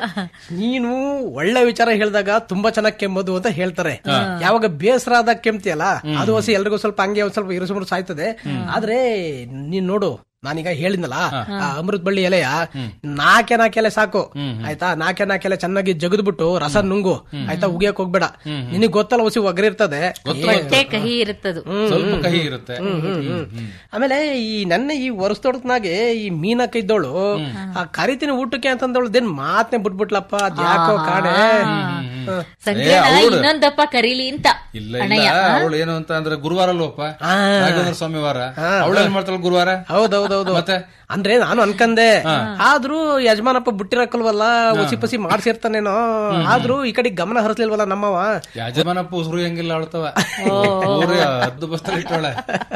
ನೀನು ಒಳ್ಳೆ ವಿಚಾರ ಹೇಳಿದಾಗ ತುಂಬಾ ಚೆನ್ನಾಗಿ ಕೆಮ್ಮೋದು ಅಂತ ಹೇಳ್ತಾರೆ ಯಾವಾಗ ಬೇಸರ ಆದಾಗ ಕೆಮ್ತಿಯಲ್ಲ ಅದು ಹೊಸ ಎಲ್ರಿಗೂ ಸ್ವಲ್ಪ ಹಂಗೆ ಒಂದ್ ಸ್ವಲ್ಪ ಇರುಸುಮರು ಸಾಯ್ತದೆ ಆದ್ರೆ ನೀನ್ ನೋಡು ನಾನೀಗ ಹೇಳಿದ್ನಲ್ಲ ಆ ಅಮೃತ ಬಳ್ಳಿ ಎಲೆಯ ನಾಕೆ ನಾಕೆ ಎಲೆ ಸಾಕು ಆಯ್ತಾ ನಾಕೆ ನಾಕೆ ಎಲೆ ಚೆನ್ನಾಗಿ ಜಗದ್ಬಿಟ್ಟು ರಸ ನುಂಗು ಆಯ್ತಾ ಉಗಿಯಕ್ ಹೋಗ್ಬೇಡ ನಿನಗ್ ಗೊತ್ತಲ್ಲ ಹೊಸಿ ಒಗ್ರೆ ಇರ್ತದೆ ಹೊಟ್ಟೆ ಕಹಿ ಇರುತ್ತದು ಸ್ವಲ್ಪ ಕಹಿ ಇರುತ್ತೆ ಹ್ಮ್, ಹ್ಮ್, ಹ್ಮ್. ಆಮೇಲೆ ಈ ನನ್ನ ಈ ವರ್ಷದೊಡತ್ನಾಗೆ ಈ ಮೀನಕ್ಕ ಇದ್ದವಳು ಆ ಕರಿತೀನಿ ಊಟಕ್ಕೆ ಅಂತಂದವಳು ದೇನ್ ಮಾತ್ನೆ ಬಿಟ್ಬಿಟ್ಲಪ್ಪ ಅದ್ ಯಾಕೋ ಕಾಣೆ ಹ. ಸಂಕ್ರಣ ಅವ್ಳು- ಇನ್ನೊಂದಪ್ಪ ಕರೀಲಿ ಅಂತ ಇಲ್ಲ ಇಲ್ಲ ಅಣ್ಣಯ್ಯ ಅವಳು ಏನು ಅಂತ ಅಂದ್ರೆ ಗುರುವಾರ ಅಲ್ವಪ್ಪ ರಾಘವೇಂದ್ರ ಸ್ವಾಮಿ ವಾರ ಅವಳೇನ್ ಮಾಡ್ತಾಳ ಗುರುವಾರ ಹೌದೌದೌದು ಮತ್ತೆ ಅಂದ್ರೆ ನಾನು ಅನ್ಕಂದೆ ಆದ್ರೂ ಯಜಮಾನಪ್ಪ ಬಿಟ್ಟಿರಕಲ್ವಲ್ಲ ಒಸಿ ಪಸಿ ಮಾಡ್ಸಿರ್ತಾನೇನೋ ಆದ್ರೂ ಈ ಕಡೆ ಗಮನ ಹರಿಸ್ಲಿಲ್ವಲ್ಲ ನಮ್ಮವ ಯಜಮಾನಪ್ಪ ಉಸಿರು ಹೆಂಗಿಲ್ಲ ಅವಳ್ತವ ಹದ್ದು ಬಸ್ತಲ್ಲಿ ಇಟ್ಟವಳೆ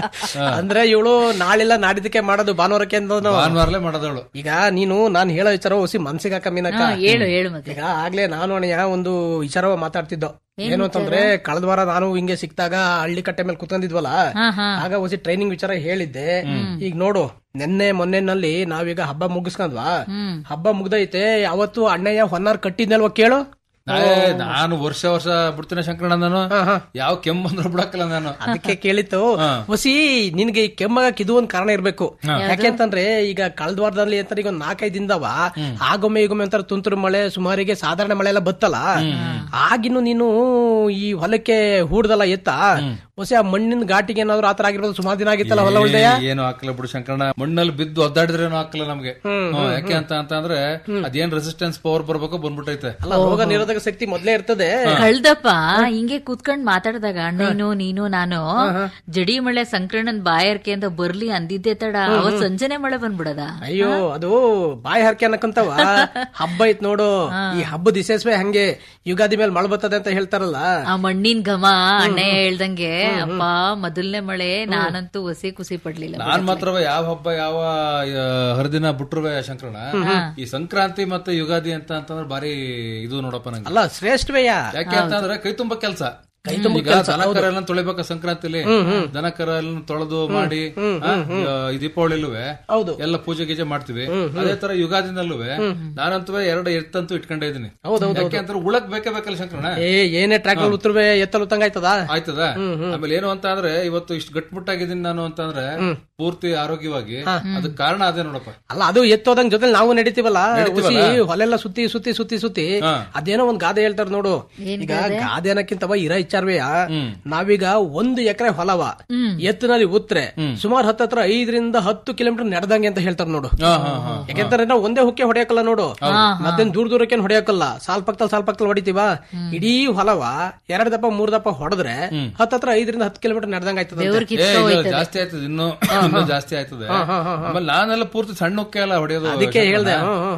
ಅಂದ್ರೆ ಇವಳು ನಾಳೆಲ್ಲ ನಾಡಿದಕ್ಕೆ ಮಾಡೋದು ಭಾನುವಾರಕ್ಕೆ ಅಂದನು ಭಾನುವಾರಲೇ ಮಾಡೋದವಳು ಈಗ ನೀನು ನಾನ್ ಹೇಳೋ ವಿಚಾರ ಹೊಸಿ ಮನ್ಸಿಗೆ ಹಾಕ ಮೀನಕ್ಕ ಹಾ, ಹೇಳು ಹೇಳು ಮತ್ತೆ ಈಗ ಆಗ್ಲೇ ನಾನು ಅಣ್ಣಯ್ಯ ಒಂದು ವಿಚಾರ ಮಾತಾಡ್ತಿದ್ದೋ ಏನ್ ಏನು ಅಂತಂದ್ರೆ ಕಳೆದ ವಾರ ನಾನು ಹಿಂಗೆ ಸಿಕ್ತಾಗ ಹಳ್ಳಿ ಕಟ್ಟೆ ಮೇಲೆ ಕುತ್ಕೊಂಡಿದ್ವಲ್ಲ ಹಾ, ಹಾ. ಆಗ ಹೊಸಿ ಟ್ರೈನಿಂಗ್ ವಿಚಾರ ಹೇಳಿದ್ದೆ ಈಗ ನೋಡು ನೆನ್ನೆ ಮೊನ್ನೆನಲ್ಲಿ ನಾವೀಗ ಹಬ್ಬ ಮುಗಿಸ್ಕೊಂಡ್ವಾ ಹಬ್ಬ ಮುಗ್ದೈತೆ ಅವತ್ತು ಅಣ್ಣಯ್ಯ ಹೊನ್ನಾರ್ ಕಟ್ಟಿದ್ನಲ್ವ ಕೇಳು ನಾಳೆ ನಾನು ವರ್ಷ ವರ್ಷ ಬಿಡ್ತೀನಿ ಶಂಕರಣ್ಣ ನಾನು ಯಾವ ಕೆಮ್ಮು ಬಂದ್ರು ಬಿಡಕ್ಕಲ್ಲ ನಾನು ಅದಕ್ಕೆ ಕೇಳಿತ್ತು ಹೊಸಿ ನಿನ್ಗೆ ಈ ಕೆಮ್ಮಗಕ್ಕೆ ಇದು ಒಂದ್ ಕಾರಣ ಇರ್ಬೇಕು ಯಾಕೆಂತಂದ್ರೆ ಈಗ ಕಳೆದ ವಾರದಲ್ಲಿ ಅಂತ ಈಗ ಒಂದ್ ನಾಲ್ಕೈದು ದಿನದವ ಆಗೊಮ್ಮೆ ಈಗೊಮ್ಮೆ ಅಂತಾರೆ ತುಂತುರು ಮಳೆ ಸುಮಾರಿಗೆ ಸಾಧಾರಣ ಮಳೆ ಎಲ್ಲ ಬತ್ತಲ್ಲ ಆಗಿನ್ನು ನೀನು ಈ ಹೊಲಕ್ಕೆ ಹೂಡ್ದಲ್ಲ ಎತ್ತ ಹೊಸ ಆ ಮಣ್ಣಿನ ಘಾಟಿಗೆ ಏನಾದ್ರು ಆತರ ಆಗಿರ್ಬೋದು ಸುಮಾರು ದಿನ ಆಗಿತ್ತಲ್ಲ ಹೊಲ ಉಳ್ದೆಯ ಏ- ಏನು ಹಾಕಲ್ಲ ಬಿಡು ಶಂಕರಣ್ಣ ಮಣ್ಣಲ್ಲಿ ಬಿದ್ದು ಒದ್ದಾಡಿದ್ರೆ ಏನು ಹಾಕಲ್ಲ ನಮ್ಗೆ ಹ್ಮ್, ಯಾಕೆ ಅಂತ ಅಂತ ಅಂದ್ರೆ ಅದೇನ್ ರೆಸಿಸ್ಟೆನ್ಸ್ ಪವರ್ ಬರ್ಬೇಕು ಬಂದ್ಬಿಟ್ಟೈತೆ ಅಲ್ಲ ರೋಗ ನಿರೋಧಕ ಶಕ್ತಿ ಮೊದ್ಲೇ ಇರ್ತದೆ ಕಳ್ದಪ್ಪ ಹಿಂಗೆ ಕೂತ್ಕೊಂಡ್ ಮಾತಾಡಿದಾಗ ನೀನು ನೀನು ನಾನು ಜಡಿ ಮಳೆ ಸಂಕ್ರಮಣನ್ ಬಾಯರ್ಕೆ ಅಂತ ಬರ್ಲಿ ಅಂದಿದ್ದೆ ತಡ ಅವತ್ ಸಂಜೆನೆ ಮಳೆ ಬಂದ್ಬಿಡದ ಅಯ್ಯೋ ಅದು ಬಾಯಿ ಹರಕೆ ಅನ್ನಕ್ಕಂತವ ಹಬ್ಬ ಐತ್ ನೋಡು ಈ ಹಬ್ಬದ ದಿಸೇಸ್ವೆ ಹಂಗೆ ಯುಗಾದಿ ಮೇಲೆ ಮಳೆ ಬರ್ತದೆ ಅಂತ ಹೇಳ್ತಾರಲ್ಲ ಆ ಮಣ್ಣಿನ ಘಮ ಅಣ್ಣ ಹೇಳ್ದಂಗೆ ಅಪ್ಪ ಮೊದಲನೇ ಮಳೆ ನಾನಂತೂ ಹೊಸಿ ಖುಷಿ ಪಡ್ಲಿಲ್ಲ ನಾನ್ ಮಾತ್ರವ ಯಾವ ಹಬ್ಬ ಯಾವ ಆ, ಹರಿದಿನ ಬಿಟ್ರುವೆ ಶಂಕರಣ್ಣ ಈ ಸಂಕ್ರಾಂತಿ ಮತ್ತೆ ಯುಗಾದಿ ಅಂತ ಅಂತಂದ್ರೆ ಬಾರಿ ಇದು ನೋಡಪ್ಪ ನಂಗೆ ಅಲ್ಲ ಶ್ರೇಷ್ಠವೇಯ ಯಾಕೆ ಅಂತಂದ್ರೆ ಕೈ ತುಂಬ ಕೆಲ್ಸ ತುಂಬ ಈಗ ಕೆಲ್ಸ, ದನ ಕರ ಎಲ್ಲ ತೊಳಿಬೇಕ ಸಂಕ್ರಾಂತಿಲಿ ದನ ಕರ ಎಲ್ಲ ತೊಳೆದು ಮಾಡಿ ಆ, ಈ ದೀಪಾವಳಿಲುವೆ ಹೌದು ಎಲ್ಲ ಪೂಜೆ ಗೀಜೆ ಮಾಡ್ತೀವಿ ಅದೇ ತರ ಯುಗಾದಿನಲ್ಲುವೆ ನಾನಂತೂ ಎರಡು ಎತ್ತಂತೂ ಇಟ್ಕೊಂಡೇ ಇದೀನಿ ಯಾಕೆ ಅಂತಂದ್ರೆ ಉಳಕ್ ಬೇಕೇ ಬೇಕಲ್ಲ ಶಂಕರಣ್ಣ ಏ ಏನೇ ಟ್ರ್ಯಾಕ್ಟರ್ ಉತ್ತರವೇ ಎತ್ತಲು ತಂಗ ಆಯ್ತದ ಆಯ್ತದ ಆಮೇಲೆ ಏನು ಅಂತ ಅಂದ್ರೆ ಇವತ್ತು ಇಷ್ಟು ಗಟ್ಮುಟ್ಟಾಗಿದ್ದೀನಿ ನಾನು ಅಂತಂದ್ರೆ ಪೂರ್ತಿ ಆರೋಗ್ಯವಾಗಿ ಅದಕ್ಕೆ ಕಾರಣ ಅದೇ ನೋಡಪ್ಪ ಅಲ್ಲ ಅದು ಎತ್ತೋದಂಗ್ ಜೊತೆ ನಾವು ನಡೀತೀವಲ್ಲ ನಡೀತೀವಲ್ಲ? ಹುಸಿ ಹೊಲೆಲ್ಲ ಸುತ್ತಿ ಸುತ್ತಿ ಸುತ್ತಿ ಸುತ್ತಿ ಹಾ. ಅದೇನೋ ಒಂದ್ ಗಾದೆ ಹೇಳ್ತಾರ ನೋಡು ಈಗ ಗಾದೆ ಅನ್ನಕ್ಕಿಂತವ ಇರ ಇಚ್ಚಾರ್ವೆಯ ನಾವೀಗ ಒಂದು ಎಕರೆ ಹೊಲವ ಎತ್ತಿನಲ್ಲಿ ಉತ್ರೆ ಸುಮಾರು ಹತ್ತತ್ರ ಐದರಿಂದ ಹತ್ತು ಕಿಲೋಮೀಟರ್ ನಡೆದಂಗೆ ಅಂತ ಹೇಳ್ತಾರ ನೋಡು ಯಾಕೆಂದ್ರೆ ನಾವು ಒಂದೇ ಹುಕ್ಕೆ ಹೊಡೆಯಕಲ್ಲ ನೋಡು ಮತ್ತೇನ್ ದೂರ ದೂರಕ್ಕೆ ಹೊಡೆಯಕಲ್ಲ ಸಾಲ್ ಪಕ್ಕದಲ್ಲಿ ಸಾಲ್ ಪಕ್ಕದಲ್ಲಿ ಹೊಡಿತೀವ ಇಡೀ ಹೊಲವ ಎರಡ್ ದಪ್ಪ ಮೂರ್ ದಪ್ಪ ಹೊಡೆದ್ರೆ ಹತ್ತತ್ರ ಐದರಿಂದ ಹತ್ತು ಕಿಲೋಮೀಟರ್ ನಡೆದಂಗ ಆಯ್ತದ ಏ, ಇಲ್ಲ, ಜಾಸ್ತಿ ಆಯ್ತದ ಇನ್ನು ಇನ್ನು ಜಾಸ್ತಿ ಆಯ್ತದೆ ಆಮೇಲೆ ನಾನೆಲ್ಲ ಪೂರ್ತಿ ಸಣ್ಣ ಉಕ್ಕೆ ಅಲ್ಲ ಹೊಡೆಯೋದು ಅದಕ್ಕೆ ಶಂಕರಣ್ಣ. ಹೇಳ್ದೆ, ಹ್ಮ್, ಹ್ಮ್, ಹಾ.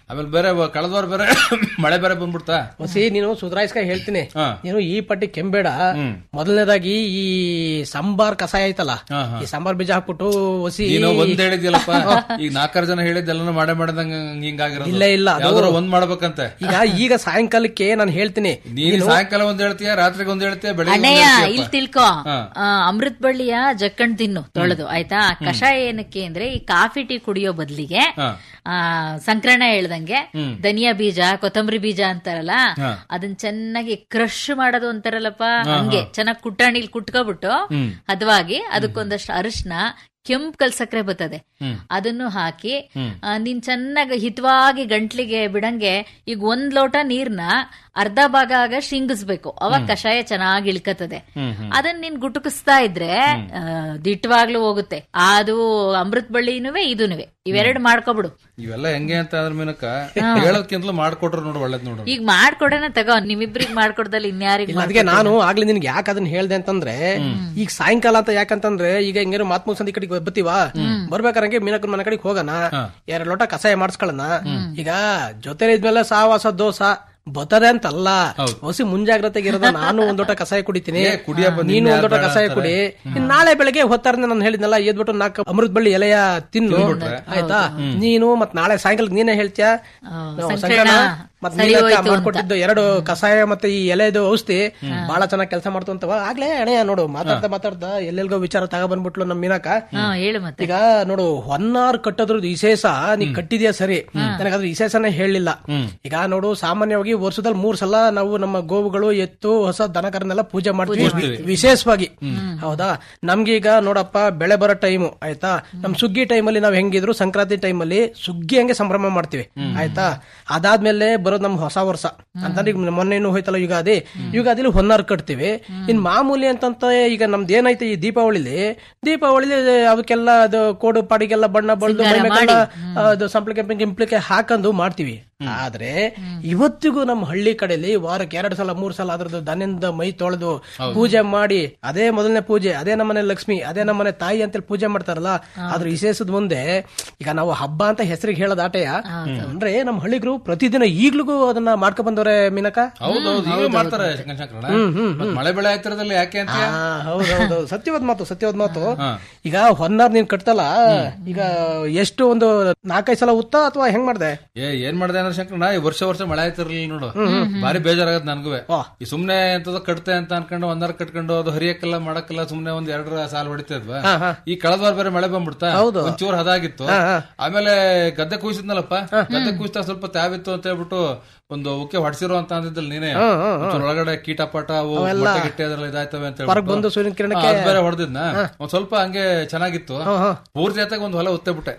ಆಮೇಲೆ ಬೇರೆ ಬ- ಕಳೆದ ವಾರ ಬೇರೆ ಮಳೆ ಬೇರೆ ಬಂದ್ಬಿಡ್ತಾ ಹೊಸಿ ನೀನು ಸುಧಾರಾಯಿಸ್ಕ ಹೇಳ್ತೀನಿ ಹಾ. ನೀನು ಈ ಪಟ್ಟಿ ಕೆಂಬೇಡ ಮೊದಲನೇದಾಗಿ ಈ ಸಾಂಬಾರ್ ಕಷಾಯ ಐತಲ್ಲ ಹಾ, ಹಾ. ಈ ಸಾಂಬಾರ್ ಬೀಜ ಹಾಕ್ಬಿಟ್ಟು ಹೊಸಿ ನೀನು ಒಂದ್ ಹೇಳಿದ್ಯಲ್ಲಪ್ಪ ಈಗ ನಾಲ್ಕಾರು ಜನ ಹೇಳಿದ್ದೆಲ್ಲ ಮಾಡೇ ಮಾಡದಂಗ ಹಿಂಗಾಗಿರೋದು ಇಲ್ಲ, ಇಲ್ಲ, ಅದು- ಯಾವ್ದಾರ ಒಂದ್ ಮಾಡ್ಬೇಕಂತೆ ಈಗ ಈಗ ಸಾಯಂಕಾಲಕ್ಕೆ ನಾನು ಹೇಳ್ತೀನಿ ನೀನು ಸಾಯಂಕಾಲ ಒಂದ್ ಹೇಳ್ತೀಯ ರಾತ್ರಿಗೆ ಒಂದ್ ಹೇಳ್ತೀಯ ಬೆಳಿಗ್ಗೆ ಒಂದ್ ಅಣ್ಣಯ್ಯ ಹೇಳ್ತೀಯಪ್ಪ. ಇಲ್ಲಿ ತಿಳ್ಕೊ ಹಾ. ಆ, ಅಮೃತ್ ಬಳ್ಳಿಯ ಜಕ್ಕಣ್ ತಿನ್ನು ತೊಳೆದು ಆಯ್ತಾ ಕಷಾಯ ಏನಕ್ಕೆ ಅಂದ್ರೆ ಈ ಕಾಫಿ ಟೀ ಕುಡಿಯೋ ಬದ್ಲಿಗೆ ಹಾ. ಆ ಸಂಕ್ರಣ ಹೇಳ್ದಂಗೆ ಹ್ಮ್. ಧನಿಯಾ ಬೀಜ ಕೊತ್ತಂಬರಿ ಬೀಜ ಅಂತಾರಲ್ಲ ಹಾ. ಅದನ್ನ ಚೆನ್ನಾಗಿ ಕ್ರಶ್ ಮಾಡೋದು ಅಂತಾರಲ್ಲಪ್ಪ ಹಾ, ಹಂಗೆ ಹಾ. ಚೆನ್ನಾಗಿ ಕುಟ್ಟಾಣಿಲ್ ಕುಟ್ಕೊಬಿಟ್ಟು ಹ್ಮ್. ಹದವಾಗಿ ಅದಕ್ಕೊಂದಷ್ಟು ಅರಿಶಿನ ಕೆಂಪು ಕಲ್ ಸಕ್ಕರೆ ಬರ್ತದೆ ಹ್ಮ್. ಅದನ್ನು ಹಾಕಿ ಹ್ಮ್. ಆ, ನೀನ್ ಚೆನ್ನಾಗಿ ಹಿತವಾಗಿ ಗಂಟ್ಲಿಗೆ ಬಿಡಂಗೆ ಈಗ ಒಂದ್ ಲೋಟ ನೀರ್ನ ಅರ್ಧ ಭಾಗ ಆಗ ಶಿಂಗಿಸ್ಬೇಕು ಅವಾಗ ಕಷಾಯ ಚೆನ್ನಾಗಿ ಇಳ್ಕತ್ತದೆ ಹ್ಮ್, ಹ್ಮ್. ಅದನ್ನ ನೀನ್ ಗುಟುಕಿಸ್ತಾ ಇದ್ರೆ ಆ, ದಿಟ್ಟವಾಗ್ಲೂ ಹೋಗುತ್ತೆ ಅದು ಅಮೃತ್ ಬಳ್ಳಿನುವೆ ಇದೂನುವೆ ಇವೆರಡು ಮಾಡ್ಕೊಬಿಡು ಇವೆಲ್ಲ ಹೆಂಗೆ ಅಂತ ಅದ್ರ ಮೀನಕ್ಕ ಹೇಳೋದ್ಕಿಂತಲೂ ಮಾಡ್ಕೊಟ್ರು ನೋಡು ಒಳ್ಳೇದ್ ನೋಡು ಈಗ ಮಾಡ್ಕೊಡೋಣ ತಗೋ ನಿಮ್ಮಿಬ್ರಿಗೆ ಮಾಡ್ಕೊಡ್ದಲ್ಲಿ ಇನ್ಯಾರಿಗ್ ಇಲ್ಲ ಅದಕ್ಕೆ ನಾನು ಆಗ್ಲಿ ನಿನ್ಗೆ ಯಾಕೆ ಅದನ್ನ ಹೇಳ್ದೆ ಅಂತಂದ್ರೆ ಈಗ ಸಾಯಂಕಾಲ ಅಂತ ಯಾಕಂತಂದ್ರೆ ಈಗ ಹಿಂಗೇನು ಮಾತ್ ಮುಗಿಸಂತ ಈ ಕಡೆಗೆ ಬರ್ತೀವ ಬರ್ಬೇಕಾರಂಗೆ ಮೀನಕ್ಕನ ಮನೆ ಕಡೆಗೆ ಹೋಗೋಣ ಎರಡ್ ಲೋಟ ಕಷಾಯ ಮಾಡಿಸ್ಕೊಳ್ಳೋಣ ಈಗ ಜೊತೆ ಇದ್ಮೇಲೆ ಸಾವಾಸ ದೋಸ ಬರ್ತದೆ ಅಂತಲ್ಲ ಹೊಸಿ ಮುಂಜಾಗ್ರತೆಗೆ ಇರೋದ ನಾನು ಒಂದ್ ಲೋಟ ಕಷಾಯ ಕುಡಿತೀನಿ ಏ, ಕುಡಿಯಪ್ಪ, ನೀನು ನಿನ್ನೆ ಒಂದ್ ಲೋಟ ಯಾರ್ ಕಷಾಯ ಬೇಡ ಕುಡಿ ಇನ್ ನಾಳೆ ಬೆಳಗ್ಗೆ ಹೊತ್ತಾರಿಂದ ನಾನು ಹೇಳಿದ್ನಲ್ಲ ಎದ್ಬಿಟ್ಟು ನಾಲ್ಕು ಅಮೃತ ಬಳ್ಳಿ ಎಲೆಯ ತಿನ್ನು ತಿಂದ್ಬಿಟ್ರೆ. ಆಯ್ತಾ ನೀನು ಮತ್ ನಾಳೆ ಸಾಯಂಕಾಲ ನೀನೇ ಹೇಳ್ತೀಯ ನಾವು ಸಂಕಣ ಮತ್ ಸರಿ ನೀಲಕ್ಕ ಹೋಯ್ತು ಅಂತ. ಮಾಡ್ಕೊಟ್ಟಿದ್ದು ಎರಡು ಕಷಾಯ ಮತ್ತೆ ಈ ಎಲೆದು ಔಷಧಿ ಬಹಳ ಚೆನ್ನಾಗಿ ಕೆಲಸ ಮಾಡ್ತು ಅಂತವ ಆಗ್ಲೇ ಅಣೆಯ ನೋಡು ಮಾತಾಡ್ತಾ ಮಾತಾಡ್ತಾ ಎಲ್ಲೆಲ್ಗೋ ವಿಚಾರ ತಗ ಬಂದ್ಬಿಟ್ಲು ನಮ್ ಮೀನಾಕ ಹಾ ಹೇಳು ಮತ್ತೆ ಈಗ ನೋಡು ಹೊನ್ನಾರ್ ಕಟ್ಟೋದ್ರದ್ದು ವಿಶೇಷ ನೀ ಕಟ್ಟಿದ್ಯಾ ಸರಿ ನನಗದ್ರ ವಿಶೇಷನೇ ಹೇಳಲಿಲ್ಲ ಈಗ ನೋಡು ಸಾಮಾನ್ಯವಾಗಿ ವರ್ಷದಲ್ಲಿ ಮೂರ್ ಸಲ ನಾವು ನಮ್ಮ ಗೋವುಗಳು ಎತ್ತು ಹೊಸ ದನಕರನ್ನೆಲ್ಲ ಪೂಜೆ ಮಾಡ್ತೀವಿ ವಿ- ವಿಶೇಷವಾಗಿ ಹೌದಾ ನಮ್ಗೆ ಈಗ ನೋಡಪ್ಪ ಬೆಳೆ ಬರೋ ಟೈಮು ಆಯ್ತಾ ನಮ್ ಸುಗ್ಗಿ ಟೈಮಲ್ಲಿ ನಾವ್ ಹೆಂಗಿದ್ರು ಸಂಕ್ರಾಂತಿ ಟೈಮಲ್ಲಿ ಸುಗ್ಗಿ ಹಂಗೆ ಸಂಭ್ರಮ ಮಾಡ್ತೀವಿ ಆಯ್ತಾ ಅದಾದ್ಮೇಲೆ ಬರೋದು ನಮ್ ಹೊಸ ವರ್ಷ ಅಂತಂದ್ರೆ ಈಗ ಮೊನ್ನೆ ಏನು ಹೋಯ್ತಲ್ಲ ಯುಗಾದಿ ಯುಗಾದಿಲಿ ಹೊನ್ನಾರ್ ಕಟ್ತೀವಿ ಇನ್ ಮಾಮೂಲಿ ಅಂತಂತ ಈಗ ನಮ್ದು ಏನೈತೆ ಈ ದೀಪಾವಳಿಲಿ ದೀಪಾವಳಿಲಿ ಅವಕ್ಕೆಲ್ಲ ಅದು ಕೋಡು ಪಾಡಿಗೆಲ್ಲ ಬಣ್ಣ ಬಳ್ದು ಮೈ ಮೇಲೆಲ್ಲ ಅದು ಸಂಪ್ಳಿಕೆ ಗಿಂಪ್ಳಿಕೆ ಹಾಕೊಂಡು ಮಾಡ್ತೀವಿ ಆದ್ರೆ ಇವತ್ತಿಗೂ ನಮ್ಮ ಹಳ್ಳಿ ಕಡೆಯಲ್ಲಿ ವಾರಕ್ಕೆ ಎರಡು ಸಲ ಮೂರ್ ಸಲ ಅದ್ರದ್ದು ದನದಿಂದ ಮೈ ತೊಳೆದು ಪೂಜೆ ಮಾಡಿ ಅದೇ ಮೊದಲನೇ ಪೂಜೆ ಅದೇ ನಮ್ಮನೆ ಲಕ್ಷ್ಮಿ ಅದೇ ನಮ್ಮನೆ ತಾಯಿ ಅಂತೇಳಿ ಪೂಜೆ ಮಾಡ್ತಾರಲ್ಲ ಅದ್ರ ವಿಶೇಷದ ಮುಂದೆ ಈಗ ನಾವು ಹಬ್ಬ ಅಂತ ಹೆಸರಿಗೆ ಹೇಳೋದ್ ಆಟೆಯ ಅಂದ್ರೆ ನಮ್ಮ ಹಳ್ಳಿಗರು ಪ್ರತಿದಿನ ಈಗ್ಲಿಗೂ ಅದನ್ನ ಮಾಡ್ಕೊ ಬಂದವ್ರೆ ಮೀನಕ ಹೌದೌದು ಈಗ ಮಾಡ್ತಾರೆ ಶಂಕರಣ್ಣ ಮತ್ತ್ ಮಳೆ ಬೆಳೆ ಆಯ್ತಿರೋದಲ್ಲಿ ಯಾಕೆ ಅಂತ ಹೌದೌದು ಸತ್ಯವಾದ ಮಾತು ಸತ್ಯವಾದ ಮಾತು ಈಗ ಹೊನ್ನಾರ್ ನೀನ್ ಕಟ್ತಲ್ಲ ಈಗ ಎಷ್ಟು ಒಂದು ನಾಲ್ಕೈದು ಸಲ ಉತ್ತ ಅಥವಾ ಹೆಂಗ್ ಮಾಡ್ದೆ ಏ ಏನ್ ಮಾಡ್ದೆ ಅಂದ್ರೆ ಶಂಕರಣ್ಣ ಈ ವರ್ಷ ವರ್ಷ ಮಳೆ ಆಯ್ತಿರ್ಲಿಲ್ಲ ನೋಡು ಬಾರಿ ಬೇಜಾರಾಗದ್ ನನ್ಗೂ ಈ ಸುಮ್ನೆ ಎಂತದ ಕಟ್ತೆ ಅಂತ ಅನ್ಕೊಂಡು ಒಂದಾರ ಕಟ್ಕೊಂಡು ಅದು ಹರಿಯಕ್ಕೆಲ್ಲ ಮಾಡಕ್ಕೆಲ್ಲ ಸುಮ್ನೆ ಒಂದ್ ಎರಡರ ಸಾಲ ಹೊಡಿತಾ ಇದ್ವಾ ಈ ಕಳೆದ ವಾರ ಬೇರೆ ಮಳೆ ಬಂದ್ಬಿಡ್ತಾ ಒಂಚೂರು ಹದಾಗಿತ್ತು ಆಮೇಲೆ ಗದ್ದೆ ಕುಯ್ಸಿದ್ನಲ್ಲಪ್ಪ ಗದ್ದೆ ಕುಯ್ಸ್ತಾ ಸ್ವಲ್ಪ ತ್ಯಾವಿತ್ತು ಅಂತ ಹೇಳ್ಬಿಟ್ಟು ಒಂದು ಉಕ್ಕೆ ಹೊಡ್ಸಿರೋ ಅಂತ ಅಂದಿದ್ದಲ್ಲ ನೀನೆ ಒಂಚೂರು ಒಳಗಡೆ ಕೀಟಪಾಟ ಅವು ಮೊಟ್ಟೆ ಗಿಟ್ಟೆ ಅದ್ರಲ್ಲಿ ಇದಾಯ್ತವೆ ಅಂತ ಹೊರಗ್ ಬಂದು ಸೂರ್ಯನ ಕಿರಣಕ್ಕೆ ಅದ್ ಬೇರೆ ಹೊಡೆದಿದ್ನ ಒಂದ್ ಸ್ವಲ್ಪ ಹಂಗೆ ಚೆನ್ನಾಗಿತ್ತು ಪೂರ್ತಿ ಜೊತೆಗೆ ಒಂದ್ ಹೊಲ ಉತ್ತೆ ಬಿಟ್ಟೆ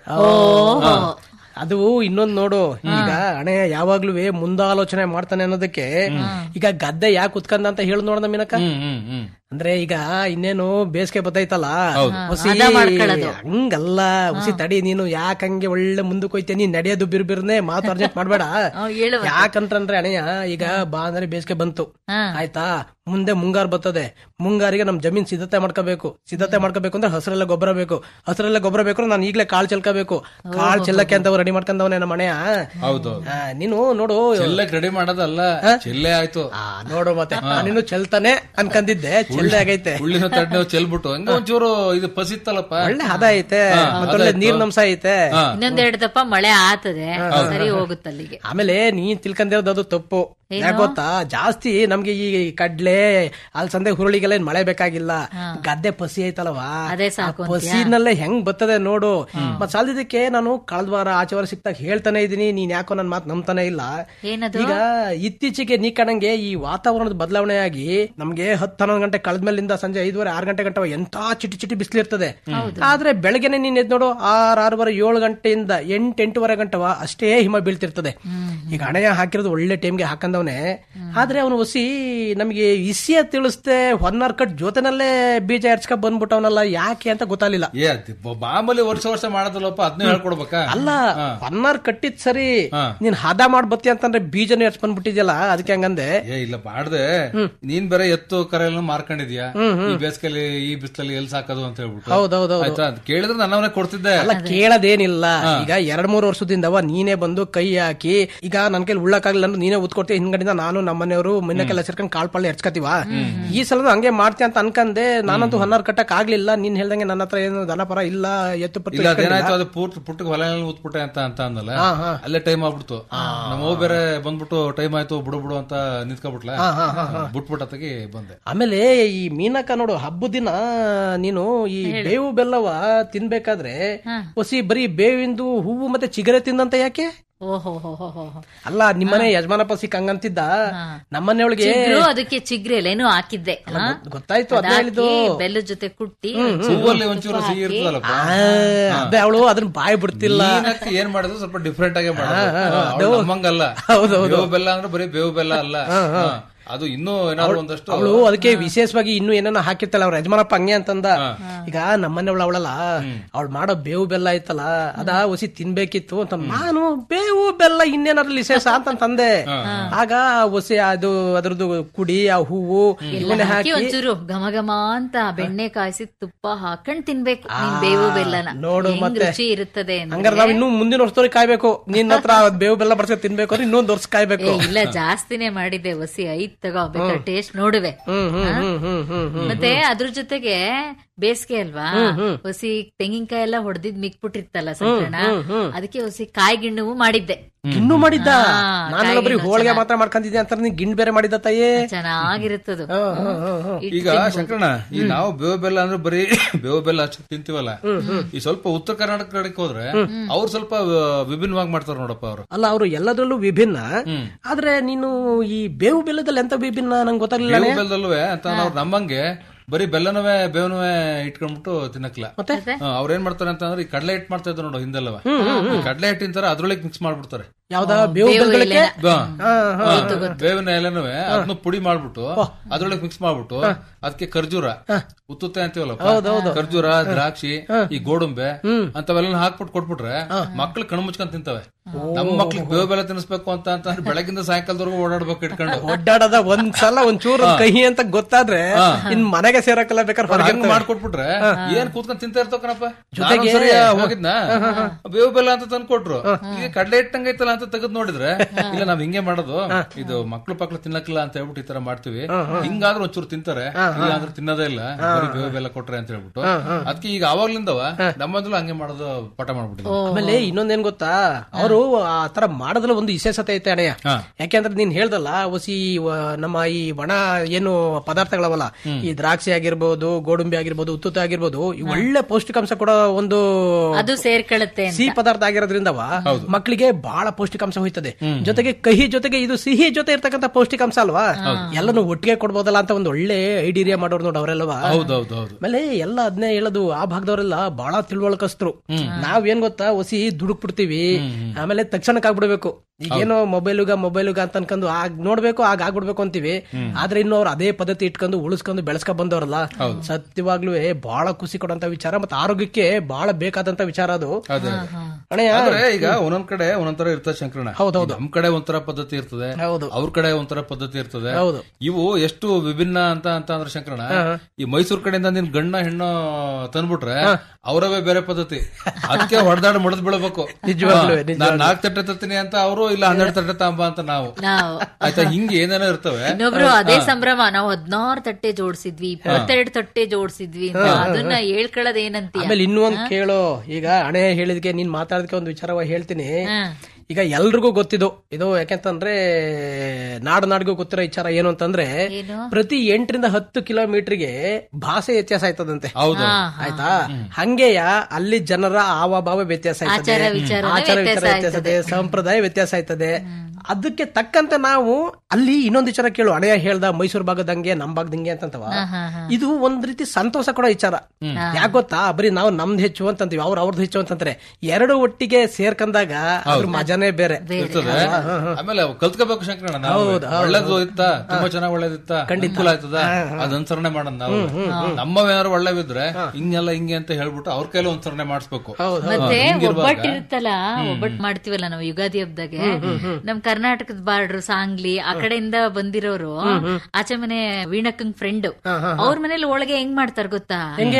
ಅದು ಇನ್ನೊಂದ್ ನೋಡು ಈಗ ಹಣೆ ಯಾವಾಗ್ಲೂ ಮುಂದಾಲೋಚನೆ ಮಾಡ್ತಾನೆ ಅನ್ನೋದಕ್ಕೆ ಈಗ ಗದ್ದೆ ಯಾಕೆ ಉತ್ಕಂದ ಅಂತ ಹೇಳು ನೋಡ ಮೀನಕ್ಕ ಹ್ಮ್ ಹ್ಮ್ ಹ್ಮ್ ಅಂದ್ರೆ ಈಗ ಇನ್ನೇನು ಬೇಸಿಗೆ ಬತ್ತೈತಲ್ಲ ಹೌದು. ಹುಸಿ ಹದ ಮಾಡ್ಕೊಳ್ಳೋದು. ಹಂಗಲ್ಲ ಹುಸಿ ತಡಿ ನೀನು ಯಾಕೆ ಹಂಗೆ ಒಳ್ಳೆ ಮುಂದಕ್ಕೆ ಹೋಯ್ತೆ ನೀನ್ ನಡೆಯೋದು ಬಿರ್ಬಿರ್ನೆ ಮಾತು ಅರ್ಜೆಂಟ್ ಮಾಡ್ಬೇಡ ಹೇಳು ಮತ್ತೆ. ಯಾಕಂತಂದ್ರೆ ಅಣೆಯ ಈಗ ಬಾ ಅಂದ್ರೆ ಬೇಸಿಗೆ ಬಂತು ಹಾ. ಆಯ್ತಾ ಮುಂದೆ ಮುಂಗಾರು ಬರ್ತದೆ ಮುಂಗಾರಿಗೆ ನಮ್ ಜಮೀನ್ ಸಿದ್ಧತೆ ಮಾಡ್ಕೋಬೇಕು ಸಿದ್ಧತೆ ಮಾಡ್ಕೋಬೇಕು ಅಂದ್ರೆ ಹಸಿರೆಲ್ಲ ಗೊಬ್ಬರ ಬೇಕು ಹಸಿರೆಲ್ಲ ಗೊಬ್ಬರ ಬೇಕು ಅಂದ್ರೆ ನಾನು ಈಗ್ಲೇ ಕಾಳು ಚೆಲ್ಕೋಬೇಕು ಕಾಳು ಚೆಲ್ಲಕ್ಕೆ ಅಂತ ರೆಡಿ ಮಾಡ್ಕೊಂಡವನೇ ನಮ್ಮ ಮನೆಯ ಹೌದು ಆ, ನೀನು ನೋಡು ಚೆಲ್ಲಕ್ ರೆಡಿ ಮಾಡೋದಲ್ಲ ಚೆಲ್ಲೆ ಆಯ್ತು ಆ, ನೋಡು ಮತ್ತೆ ನೀನು ಚೆಲ್ತಾನೆ ಅನ್ಕಂದಿದ್ದೆ ಚೆಲ್ದೆ ಆಗೈತೆ ಉಳ್ಳಿನ ತಡ್ನೆ ಚೆಲ್ಬಿಟ್ಟು ಹಂಗ ಒಂಚೂರು ಇದು ಪಸಿತ್ತಲ್ಲಪ್ಪ ಒಳ್ಳೆ ಹದ ಐತೆ ಹಾ, ಮತ್ತೊಳ್ಳೆ ಹದ ನೀರ್ನಂಶ ಐತೆ ಹಾ. ಇನ್ನೊಂದೆರಡು ದಪ್ಪ ಮಳೆ ಆತದೆ ಸರಿ ಹೋಗುತ್ತಲ್ಲಿಗೆ ಆಮೇಲೆ ನೀನ್ ತಿಳ್ಕೊಂಡಿರೋದು ಅದು ತಪ್ಪು ಯಾಕೆ ಗೊತ್ತಾ ಜಾಸ್ತಿ ನಮ್ಗೆ ಈ ಕಡ್ಲೆ ಅಲ್ಸಂದೆ ಹುರುಳಿಗೆಲ್ಲ ಏನ್ ಮಳೆ ಬೇಕಾಗಿಲ್ಲ ಗದ್ದೆ ಪಸಿ ಐತಲ್ವಾ ಅದೇ ಸಾಕು ಆ ಪಸಿನಲ್ಲೇ ಹೆಂಗ್ ಬರ್ತದೆ ನೋಡು ಮತ್ ಸಾಲದಕ್ಕೆ ನಾನು ಕಳೆದ ವಾರ ಆಚೆ ವಾರ ಸಿಕ್ತಾಗ ಹೇಳ್ತಾನೆ ಇದೀನಿ ನೀನ್ ಯಾಕೋ ನನ್ ಮಾತು ನಂಬ್ತಾನೆ ಇಲ್ಲ ಏನದು ಈಗ ಇತ್ತೀಚೆಗೆ ನೀ ಕಣಂಗೆ ಈ ವಾತಾವರಣದ ಬದಲಾವಣೆ ಆಗಿ ನಮ್ಗೆ ಹತ್ತು ಹನ್ನೊಂದು ಗಂಟೆ ಕಳೆದ್ಮೇಲಿಂದ ಸಂಜೆ ಐದುವರೆ ಆರು ಗಂಟೆ ಗಂಟೆ ಎಂತ ಚಿಟಿ ಚಿಟಿ ಬಿಸಿಲು ಇರ್ತದೆ ಆದ್ರೆ ಬೆಳಗ್ಗೆನೆ ನೀನ್ ಎದ್ ನೋಡು ಆರ್ ಆರೂವರೆ ಏಳು ಗಂಟೆಯಿಂದ ಎಂಟು ಎಂಟೂವರೆ ಗಂಟವ ಅಷ್ಟೇ ಹಿಮ ಬೀಳ್ತಿರ್ತದೆ ಈಗ ಹಣೆಯ ಹಾಕಿರೋದು ಒಳ್ಳೆ ಟೈಮ್ಗೆ ಹಾಕಂದ ಬಂದವನೇ ಆದ್ರೆ ಅವನು ಹೊಸಿ ನಮಗೆ ವಿಷಯ ತಿಳಿಸ್ದೆ ಹೊನ್ನಾರ್ ಕಟ್ ಜೊತೆನಲ್ಲೇ ಬೀಜ ಎರ್ಚ್ಕ ಬಂದ್ಬಿಟ್ಟವನಲ್ಲ ಯಾಕೆ ಅಂತ ಗೊತ್ತಾಗ್ಲಿಲ್ಲ ಏ ಅದ್ ಬ- ಮಾಮೂಲಿ ವರ್ಷ ವರ್ಷ ಮಾಡೋದಲ್ಲಪ್ಪ ಅದನ್ನ ಹೇಳ್ಕೊಡ್ಬೇಕಾ ಅಲ್ಲ ಹೊನ್ನಾರ್ ಕಟ್ಟಿದ್ ಸರಿ ನೀನ್ ಹದ ಮಾಡ್ ಬತ್ತಿ ಅಂತಂದ್ರೆ ಬೀಜನ ಎರ್ಚ್ ಬಂದ್ಬಿಟ್ಟಿದ್ಯಲ್ಲ ಅದಕ್ಕೆ ಹಂಗಂದೆ ಏ ಇಲ್ಲ ಮಾಡ್ದೆ ನೀನ್ ಬೇರೆ ಎತ್ತು ಕರೆ ಎಲ್ಲ ಮಾರ್ಕೊಂಡಿದ್ಯಾ ಈ ಬೇಸಿಗೆಲಿ ಈ ಬಿಸಿಲಲ್ಲಿ ಎಲ್ಲಿ ಸಾಕೋದು ಅಂತ ಹೇಳ್ಬಿಟ್ಟು ಹೌದೌದು ಆಯ್ತಾ ಅದ್ ಕೇಳಿದ್ರೆ ನನ್ನವನೇ ಕೊಡ್ತಿದ್ದೆ ಅಲ್ಲ ಕೇಳೋದೇನಿಲ್ಲ ಈಗ ಎರಡ್ ಮೂರು ವರ್ಷದಿಂದವ ನೀನೇ ಬಂದು ಕೈ ಹಾಕಿ ಈಗ ನನ್ ಕೈಲಿ ಉಳ್ಳಕ್ಕಾಗ್ಲಿಲ್ಲ ಅಂದ್ರೆ ನೀನೇ ಉತ್ಕೊಡ್ತೀವಿ ಹಿಂದ್ಗಡಿಂದ ನಾನು ನಮ್ಮನೆಯವರು ಮನೆಕೆಲ್ಲ ಸೇರ್ಕೊಂಡು ಕಾಳ್ ಪಳ್ಳಿ ಎರ್ಚ್ಕತೀವ ಈ ಸಲ ಹಂಗೆ ಮಾಡ್ತೀಯ ಅಂತ ಅನ್ಕಂದೆ ನಾನಂತೂ ಹನ್ನಾರು ಕಟ್ಟಕ್ ಆಗ್ಲಿಲ್ಲ ನೀನ್ ಹೇಳ್ದಂಗೆ ನನ್ನ ಹತ್ರ ಏನು ದನಪರ ಇಲ್ಲ ಎತ್ತು ಪತ್ತು ಇಲ್ಲ ಅದೇನಾಯ್ತು ಇಟ್ಕೊಂಡಿಲ್ಲ. ಅದು ಪೂರ್ತಿ ಪುಟ್ಟಕ್ಕೆ ಹೊಲ ಉತ್ಬಿಟ್ಟೆ ಅಂತ ಅಂತ ಅಂದಲ್ಲ ಹಾ, ಹಾ. ಅಲ್ಲೇ ಟೈಮ್ ಆಗ್ಬಿಡ್ತು ನಮ್ಮ ಅವ್ವ ಬೇರೆ ಬಂದ್ಬಿಟ್ಟು ಟೈಮ್ ಆಯ್ತು ಬಿಡು ಬಿಡು ಅಂತ ನಿಂತ್ಕೊಬಿಟ್ಲ ಹಾ, ಹಾ, ಹಾ, ಹಾ. ಬಿಟ್ಬಿಟ್ಟತ್ತಗೆ ಬಂದೆ ಆಮೇಲೆ ಈ ಮೀನಕ್ಕ ನೋಡು ಹಬ್ಬದ ದಿನ ನೀನು ಈ ಬೇವು ಬೆಲ್ಲವ ತಿನ್ಬೇಕಾದ್ರೆ ಹೊಸಿ ಬರೀ ಬೇವಿಂದು ಹೂವು ಮತ್ತೆ ಚಿಗರೆ ತಿಂದಂತ ಯಾಕೆ ಓಹೋ ಹೋ ಹೋ ಹೋ ಹೋ. ಅಲ್ಲ ನಿಮ್ಮನೆ ಯಜಮಾನಪ್ಪ ಸಿಕ್ ಹಂಗಂತಿದ್ದ ನಮ್ಮನೆ ಒಳಗೆ ಚಿಗ್ರು ಅದಕ್ಕೆ ಚಿಗ್ರೆಲೇನು ಹಾಕಿದ್ದೆ ಅಲ್ಲ, ಹಾ? ಗೊತ್- ಗೊತ್ತಾಯ್ತು, ಅದ್ನೇ ಅದಾಕಿ ಹೇಳಿದ್ದು. ಬೆಲ್ಲದ ಜೊತೆ ಕುಟ್ಟಿ ಹೂವಲ್ಲಿ ಒಂಚೂರು ಸಿಹಿ ಇರ್ತದಲ್ಲಪ್ಪ ಅದೇ ಅವಳು ಅದನ್ನ ಬಾಯ್ ಬಿಡ್ತಿಲ್ಲ ಮೀನಕ್ಕೆ ಏನ್ ಮಾಡೋದು ಸ್ವಲ್ಪ ಡಿಫ್ರೆಂಟ್ ಆಗೇ ಮಾಡೋದು ಹಾ, ಹಾ, ಅವ್ಳು ಅದು- ನಮ್ಮಂಗಲ್ಲ ಹೌದೌದು. ಬೇವು ಬೆಲ್ಲ ಅಂದ್ರೆ ಬರೀ ಬೇವು ಬೆಲ್ಲ ಅಲ್ಲ ಹಾ. ಅದು ಇನ್ನೂ ಏನಾದ್ರು ಒಂದಷ್ಟು ಅವಳು ಅದಕ್ಕೆ ವಿಶೇಷವಾಗಿ ಇನ್ನು ಏನನ್ನ ಹಾಕಿರ್ತಾಳ ಅವ್ರ ಯಜಮಾನಪ್ಪ ಹಂಗೆ ಅಂತಂದ ಈಗ ನಮ್ಮನೆ ಅವಳ ಅವಳಲ್ಲ ಅವಳು ಮಾಡೋ ಬೇವು ಬೆಲ್ಲ ಐತಲ್ಲ ಅದ ಒಸಿ ತಿನ್ಬೇಕಿತ್ತು ಅಂತ ನಾನು ಬೇವು ಬೆಲ್ಲ ಇನ್ನೇನಾದ್ರು ವಿಶೇಷ ಅಂತ ತಂದೆ ಆಗ ಒಸಿ ಅದು ಅದ್ರದ್ದು ಕುಡಿ ಆ ಹೂವು ಎಲ್ಲ ಇವನ್ನೇ ಹಾಕಿ ಹಾಕಿ ಒಂಚೂರು ಘಮ ಘಮ ಅಂತ ಬೆಣ್ಣೆ ಕಾಯಿಸಿ ತುಪ್ಪ ಹಾಕೊಂಡ್ ತಿನ್ಬೇಕು ನೀನ್ ಬೇವು ಬೆಲ್ಲನ ನೋಡು ಹೆಂಗ್ ಮತ್ತೆ. ರುಚಿ ಇರುತ್ತದೆ ಅಂದ್ರೆ. ಹಂಗಾರೆ ನಾವ್ ಇನ್ನು ಮುಂದಿನ ವರ್ಷದವ್ರಿಗೆ ಕಾಯ್ಬೇಕು ನಿನ್ನ ಹತ್ರ ಬೇವು ಬೆಲ್ಲ ಬರ್ಸ್ಕೊಂಡು ತಿನ್ಬೇಕು ಅಂದ್ರೆ ಇನ್ನೊಂದ್ ವರ್ಷ ಕಾಯ್ಬೇಕು ಏ, ಇಲ್ಲ ಜಾಸ್ತಿನೇ ಮಾಡಿದ್ದೆ ಹೊಸಿ ಐತ್ ತಗೋ ಬೇಕಾದ್ರೆ ಟೇಸ್ಟ್ ನೋಡುವೆ ಹ್ಮ್, ಹ್ಮ್, ಹಾ? ಹ್ಮ್, ಹ್ಮ್, ಹ್ಮ್, ಹ್ಮ್, ಮತ್ತೆ ಅದ್ರ ಜೊತೆಗೆ ಬೇಸಿಗೆ ಅಲ್ವಾ ಹೊಸಿ ತೆಂಗಿನಕಾಯಿ ಎಲ್ಲ ಹೊಡೆದಿದ್ ಮಿಕ್ಬಿಟ್ಟಿರ್ತಲ್ಲ ಸಂಕಣ ಅದಕ್ಕೆ ಹೊಸಿ ಕಾಯಿ ಗಿಣ್ಣವು ಮಾಡಿದ್ದೆ ಗಿಣ್ಣು ಮಾಡಿದ್ದ ಹಾ, ನಾನು ಕಾಯಿ ಬರೀ ಗಿಣ್ಣು ಹೋಳಿಗೆ ಚೆನ್ನಾಗ್- ಮಾತ್ರ ಮಾಡ್ಕೊಂಡಿದ್ದೆ ಅಂತ ನೀನ್ ಗಿಣ್ ಬೇರೆ ಮಾಡಿದ್ದ ತಾಯಿ ಚೆನ್ನಾಗಿರುತ್ತದು ಇಟ್ ಈಗ ತಿನ್ಬೋದು. ಶಂಕರಣ್ಣ ಈ ನಾವು ಬೇವು ಬೆಲ್ಲ ಅಂದ್ರೆ ಬರೀ ಬೇವು ಬೆಲ್ಲ ಅಷ್ಟು ತಿಂತೀವಲ್ಲ ಈ ಸ್ವಲ್ಪ ಉತ್ತರ ಕರ್ನಾಟಕ ಕಡೆಗೆ ಹೋದ್ರೆ ಅವ್ರು ಸ್ವಲ್ಪ ಆ, ವಿಭಿನ್ನವಾಗಿ ಮಾಡ್ತಾರ ನೋಡಪ್ಪ ಅವರು ಅಲ್ಲ ಅವರು ಎಲ್ಲದರಲ್ಲೂ ವಿಭಿನ್ನ ಆದ್ರೆ ನೀನು ಈ ಬೇವು ಬೆಲ್ಲದಲ್ಲಿ ಎಂತ ವಿಭಿನ್ನ ನಂಗೆ ಗೊತ್ತಾಗ್ಲಿಲ್ಲ ಬೇವು ಬೆಲ್ಲದಲ್ವೇ ಅಂತ ನಾವು ನಮ್ಮಂಗೆ ಬರೀ ಬೆಲ್ಲನವೇ ಬೇವನವೇ ಇಟ್ಕೊಂಡ್ಬಿಟ್ಟು ತಿನ್ನಕ್ಲ ಮತ್ತೆ ಅವ್ರ ಏನ್ ಮಾಡ್ತಾರೆ ಅಂತ ಅಂದ್ರೆ ಈ ಕಡಲೆ ಹಿಟ್ಟು ಮಾಡ್ತಾ ಇದ್ರು ನೋಡು ಹಿಂದೆಲ್ಲವ ಈ ಕಡಲೆ ಹಿಟ್ಟಿನ ತರ ಅದ್ರೊಳಗೆ ಮಿಕ್ಸ್ ಮಾಡ್ಬಿಡ್ತಾರೆ ಯಾವ್ದಾ ಬೇವು ಬೆಲ್ಲಗಳಿಗೆ ಬಾ. ಹಾ, ಬೇವಿನ ಎಲೆನವೇ ಅದನ್ನ ಪುಡಿ ಮಾಡ್ಬಿಟ್ಟು ಅದ್ರೊಳಗೆ ಮಿಕ್ಸ್ ಮಾಡ್ಬಿಟ್ಟು ಅದಕ್ಕೆ ಖರ್ಜೂರ ಉತ್ತುತ್ತೆ ಅಂತೀವಲ್ಲ ಖರ್ಜೂರ ದ್ರಾಕ್ಷಿ ಈ ಗೋಡಂಬೆ ಅಂತವೆಲ್ಲ ಹಾಕ್ಬಿಟ್ಟು ಕೊಟ್ಬಿಟ್ರೆ ಮಕ್ಳು ಕಣ್ಣು ಮುಚ್ಕೊಂಡ್ ತಿಂತವೆ ನಮ್ಮ ಮಕ್ಳಿಗೆ ಬೇವು ಬೆಲ್ಲ ತಿನ್ನಿಸ್ಬೇಕು ಅಂತ ಅಂತಂದ್ರೆ ಬೆಳಗಿಂದ ಸಾಯಂಕಾಲದವರೆಗೂ ಓಡಾಡ್ಬೇಕು ಇಟ್ಕೊಂಡು ಒಡ್ಡಾಡದ ಒಂದ್ಸಲ ಒಂಚೂರು ಕಹಿ ಅಂತ ಗೊತ್ತಾದ್ರೆ ಇನ್ ಮನೆಗೆ ಸೇರಕ್ಕಲ್ಲ ಬೇಕಾದ್ರೆ ಹೊರಗೆ ಹಂಗ್ ಮಾಡ್ಕೊಟ್ಬಿಟ್ರೆ ಏನ್ ಕೂತ್ಕೊಂಡ್ ತಿಂತಾ ಇರ್ತಾವ ಕಣಪ್ಪ ಜೊತೆಗೆ- ಜೊತೆಗೆ ಸರಿ ಹೋಗಿದ್ನ ಬೇವು ಬೆಲ್ಲ ಅಂತ ತಂದು ಕೊಟ್ರು ಈಗ ಕಡ್ಲೆ ಇಟ್ಟಂಗ ಐತಲ್ಲ ಅಂತ ತೆಗೆದ್ ನೋಡಿದ್ರೆ ಇಲ್ಲ ನಾವ್ ಹಿಂಗೆ ಮಾಡೋದು ಇದು ಮಕ್ಳು ಪಕ್ಳು ತಿನ್ನಕ್ಕಿಲ್ಲ ಅಂತ ಹೇಳ್ಬಿಟ್ಟು ಈ ತರ ಮಾಡ್ತೀವಿ ಹಿಂಗಾದ್ರೂ ಒಂಚೂರು ತಿಂತಾರೆ ಇಲ್ಲ ಅಂದ್ರೆ ತಿನ್ನೋದೇ ಇಲ್ಲ ಬರೀ ಬೇವು ಬೆಲ್ಲ ಕೊಟ್ರೆ ಅಂತ ಹೇಳ್ಬಿಟ್ಟು ಅದಕ್ಕೆ ಈಗ ಅವಾಗ್ಲಿಂದವ ನಮ್ಮಂದ್ರೂ ಹಂಗೆ ಮಾಡೋದು ಪಟ ಮಾಡ್ಬಿಟ್ಟಿದ್ವಿ ಆಮೇಲೆ ಇನ್ನೊಂದೇನ್ ಗೊತ್ತಾ ಅವರು ಆ ತರ ಮಾಡೋದ್ರಲ್ಲಿ ಒಂದು ವಿಶೇಷತೆ ಐತೆ ಅಣಯ್ಯ ಯಾಕೆಂದ್ರೆ ನೀನ್ ಹೇಳ್ದಲ್ಲ ಒಸಿ ವ- ನಮ್ಮ ಈ ಒಣ ಏನು ಪದಾರ್ಥಗಳವಲ್ಲ ಈ ದ್ರಾಕ್ಷಿ ಆಗಿರ್ಬೋದು ಗೋಡಂಬಿ ಆಗಿರ್ಬೋದು ಉತ್ತುತ್ತ ಆಗಿರ್ಬೋದು ಈ ಒಳ್ಳೆ ಪೌಷ್ಟಿಕಾಂಶ ಕೊಡೋ ಒಂದು ಅದು ಸೇರ್ಕೊಳ್ಳುತ್ತೆ ಅಂತ. ಸಿಹಿ ಪದಾರ್ಥ ಆಗಿರೋದ್ರಿಂದವ ಮಕ್ಕಳಿಗೆ ಬಹಳ ಪೌಷ್ಟಿಕಾಂಶ ಹೋಯ್ತದೆ ಜೊತೆಗೆ ಕಹಿ ಜೊತೆಗೆ ಇದು ಸಿಹಿ ಜೊತೆ ಇರ್ತಕ್ಕಂಥ ಪೌಷ್ಟಿಕಾಂಶ ಅಲ್ವಾ ಎಲ್ಲಾನು ಒಟ್ಟಿಗೆ ಕೊಡ್ಬೋದಲ್ಲ ಅಂತ ಒಂದು ಒಳ್ಳೆ ಐಡಿಯಾ ಮಾಡೋರು ನೋಡು ಅವರೆಲ್ಲವಾ ಹೌದೌದು ಹೌದು ಆಮೇಲೆ ಎಲ್ಲ ಅದನ್ನೇ ಹೇಳೋದು ಆ ಭಾಗದವರೆಲ್ಲ ಬಹಳ ತಿಳುವಳಿಕಸ್ತರು ನಾವ್ ಏನ್ ಗೊತ್ತಾ ಒಸಿ ದುಡುಕ್ ಬಿಡ್ತೀವಿ ಆಮೇಲೆ ತಕ್ಷಣಕ್ಕೆ ಆಗ್ಬಿಡ್ಬೇಕು ಈಗೇನೋ ಮೊಬೈಲುಗ ಮೊಬೈಲುಗ ಅಂತ ಅನ್ಕೊಂಡು ಆಗ್ ನೋಡ್ಬೇಕು ಆಗ ಆಗ್ಬಿಡ್ಬೇಕು ಅಂತೀವಿ ಆದ್ರೆ ಇನ್ನು ಅವ್ರು ಅದೇ ಪದ್ಧತಿ ಇಟ್ಕೊಂಡು ಉಳಿಸ್ಕೊಂಡು ಬೆಳೆಸ್ಕೊಂಡ್ ಬಂದವ್ರಲ್ಲ ಸತ್ಯವಾಗ್ಲೂ ಬಹಳ ಖುಷಿ ಕೊಡಂತ ವಿಚಾರ ಮತ್ತೆ ಆರೋಗ್ಯಕ್ಕೆ ಬಹಳ ಬೇಕಾದಂತ ವಿಚಾರ ಅದು ಅದೇ ಅಣ್ಣಯ್ಯ ಆದ್ರೆ ಈಗ ಒಂದೊಂದ್ ಕಡೆ ಒಂದೊಂದ್ ತರ ಇರ್ತದೆ ಶಂಕರಣ ಹೌದೌದು. ನಮ್ ಕಡೆ ಒಂಥರ ಪದ್ಧತಿ ಇರ್ತದೆ ಹೌದು. ಅವ್ರ ಕಡೆ ಒಂಥರ ಪದ್ಧತಿ ಇರ್ತದೆ ಹೌದು. ಇವು ಎಷ್ಟು ವಿಭಿನ್ನ ಅಂತ ಅಂತ ಅಂದ್ರೆ ಶಂಕರಣ ಈ ಮೈಸೂರ್ ಕಡೆಯಿಂದ ನಿನ್ ಗಂಡ ಹೆಣ್ಣು ತಂದ್ಬಿಟ್ರೆ ಅವರವೇ ಬೇರೆ ಪದ್ಧತಿ ಅದಕ್ಕೆ ಹೊಡೆದಾಡ ಮುಡಿದ್ ಬೀಳ್ಬೇಕು ನಿಜವಾಗ್ಲೂ, ಹಾ, ನಾನ್ ನಾಲ್ಕು ತಟ್ಟೆ ತತ್ತೀನಿ ಅಂತ ಅವರು ಇಲ್ಲ ಹನ್ನೆರಡು ತಟ್ಟೆ ತಾಂಬ ಅಂತ ನಾವು ನಾವು ಆಯ್ತಾ ಹಿಂಗೆ ಏನೇನೋ ಇರ್ತವೆ ಇನ್ನೊಬ್ರು ಅದೇ ಸಂಭ್ರಮ ನಾವು ಹದಿನಾರು ತಟ್ಟೆ ಜೋಡಿಸಿದ್ವಿ ಇಪ್ಪತ್ತೆರಡು ತಟ್ಟೆ ಜೋಡಿಸಿದ್ವಿ ಅಂತ ಅದನ್ನ ಹೇಳ್ಕೊಳ್ಳೋದ್ ಏನಂತೀಯ ಆಮೇಲೆ ಇನ್ನೂ ಒಂದ್ ಕೇಳು ಈಗ ಹಣೆ ಹೇಳಿದ್ಕೆ ನೀನ್ ಮಾತಾಡೋದಕ್ಕೆ ಒಂದು ವಿಚಾರವಾಗಿ ಹೇಳ್ತೀನಿ ಈಗ ಎಲ್ರಿಗೂ ಗೊತ್ತಿದ್ದು ಇದು ಯಾಕೆಂತಂದ್ರೆ ನಾಡು ನಾಡಿಗೂ ಗೊತ್ತಿರೋ ವಿಚಾರ ಏನು ಅಂತಂದ್ರೆ ಏನು? ಪ್ರತಿ ಎಂಟರಿಂದ ಹತ್ತು ಕಿಲೋಮೀಟರ್ಗೆ ಭಾಷೆ ವ್ಯತ್ಯಾಸ ಆಯ್ತದಂತೆ ಹೌದು ಆಯ್ತಾ ಹಂಗೆಯ ಅಲ್ಲಿ ಜನರ ಹಾವ ಭಾವ ವ್ಯತ್ಯಾಸ ಆಯ್ತದೆ ಆಚಾರ ವಿಚಾರನೇ ಆಚಾರ ವಿಚಾರ ವ್ಯತ್ಯಾಸ ವ್ಯತ್ಯಾಸ ಇದೆ ಸಂಪ್ರದಾಯ ವ್ಯತ್ಯಾಸ ಆಯ್ತದೆ ಅದಕ್ಕೆ ತಕ್ಕಂತೆ ನಾವು ಅಲ್ಲಿ ಇನ್ನೊಂದು ವಿಚಾರ ಕೇಳು ಹಣೆಯ ಹೇಳ್ದ ಮೈಸೂರು ಭಾಗದಂಗೆ ನಮ್ ಭಾಗದಂಗೆ ಅಂತಂತವ ಹಾ, ಹಾ, ಹಾ. ಇದು ಒಂದ್ ರೀತಿ ಸಂತೋಷ ಕೊಡೋ ವಿಚಾರ ಯಾಕೆ ಗೊತ್ತಾ ಬರೀ ನಾವು ನಮ್ದು ಹೆಚ್ಚು ಅಂತಂತೀವಿ ಅವ್ರ ಅವ್ರದ್ದು ಹೆಚ್ಚು ಅಂತಂತಾರೆ ಎರಡು ಒಟ್ಟಿಗೆ ಸೇರ್ಕಂದಾಗ ಅದ್ರ ಮಜಾನೇ ಬೇರೆ ಇರ್ತದೆ ಅಲ್ವಾ? ಹಾ, ಹಾ. ಆಮೇಲೆ ಅವು ಕಲ್ತ್ಕೋಬೇಕು ಶಂಕರಣ್ಣ ನಾವು ಹೌದು, ಹೌದು, ಒಳ್ಳೇದು ಇತ್ತ ತುಂಬಾ ಚೆನ್ನಾಗ್ ಒಳ್ಳೇದಿತ್ತ ಅನುಕೂಲ ಆಯ್ತದ ಅದ್ ಅನುಸರಣೆ ಮಾಡೋಣ ನಾವು ನಮ್ಮವೇನಾದ್ರು ಒಳ್ಳೆವಿದ್ರೆ ಹಿಂಗೆಲ್ಲ ಹಿಂಗೆ ಅಂತ ಹೇಳ್ಬಿಟ್ಟು ಅವ್ರ ಕೈಲಿ ಒಂದ್ಸರಣೆ ಮಾಡಿಸ್ಬೇಕು ಮತ್ತೆ ಹಿಂಗಿರುವಾಗ ಒಬ್ಬಟ್ಟು ಇರುತ್ತಲ್ಲ ಒಬ್ಬಟ್ಟು ಮಾಡ್ತೀವಲ್ಲ ನಾವು ಯುಗಾದಿ ಹಬ್ಬದಾಗೆ ನಮ್ ಕರ್ನಾಟಕದ ಬಾರ್ಡ್ರು ಸಾಂಗ್ಲಿ ಆ ಕಡೆಯಿಂದ ಬಂದಿರೋರು ಆಚೆ ಮನೆ ವೀಣಕ್ಕಂಗ್ ಫ್ರೆಂಡ್ ಅವ್ರ ಮನೇಲಿ ಹೋಳಿಗೆ ಹೆಂಗ್ ಮಾಡ್ತಾರ ಗೊತ್ತಾ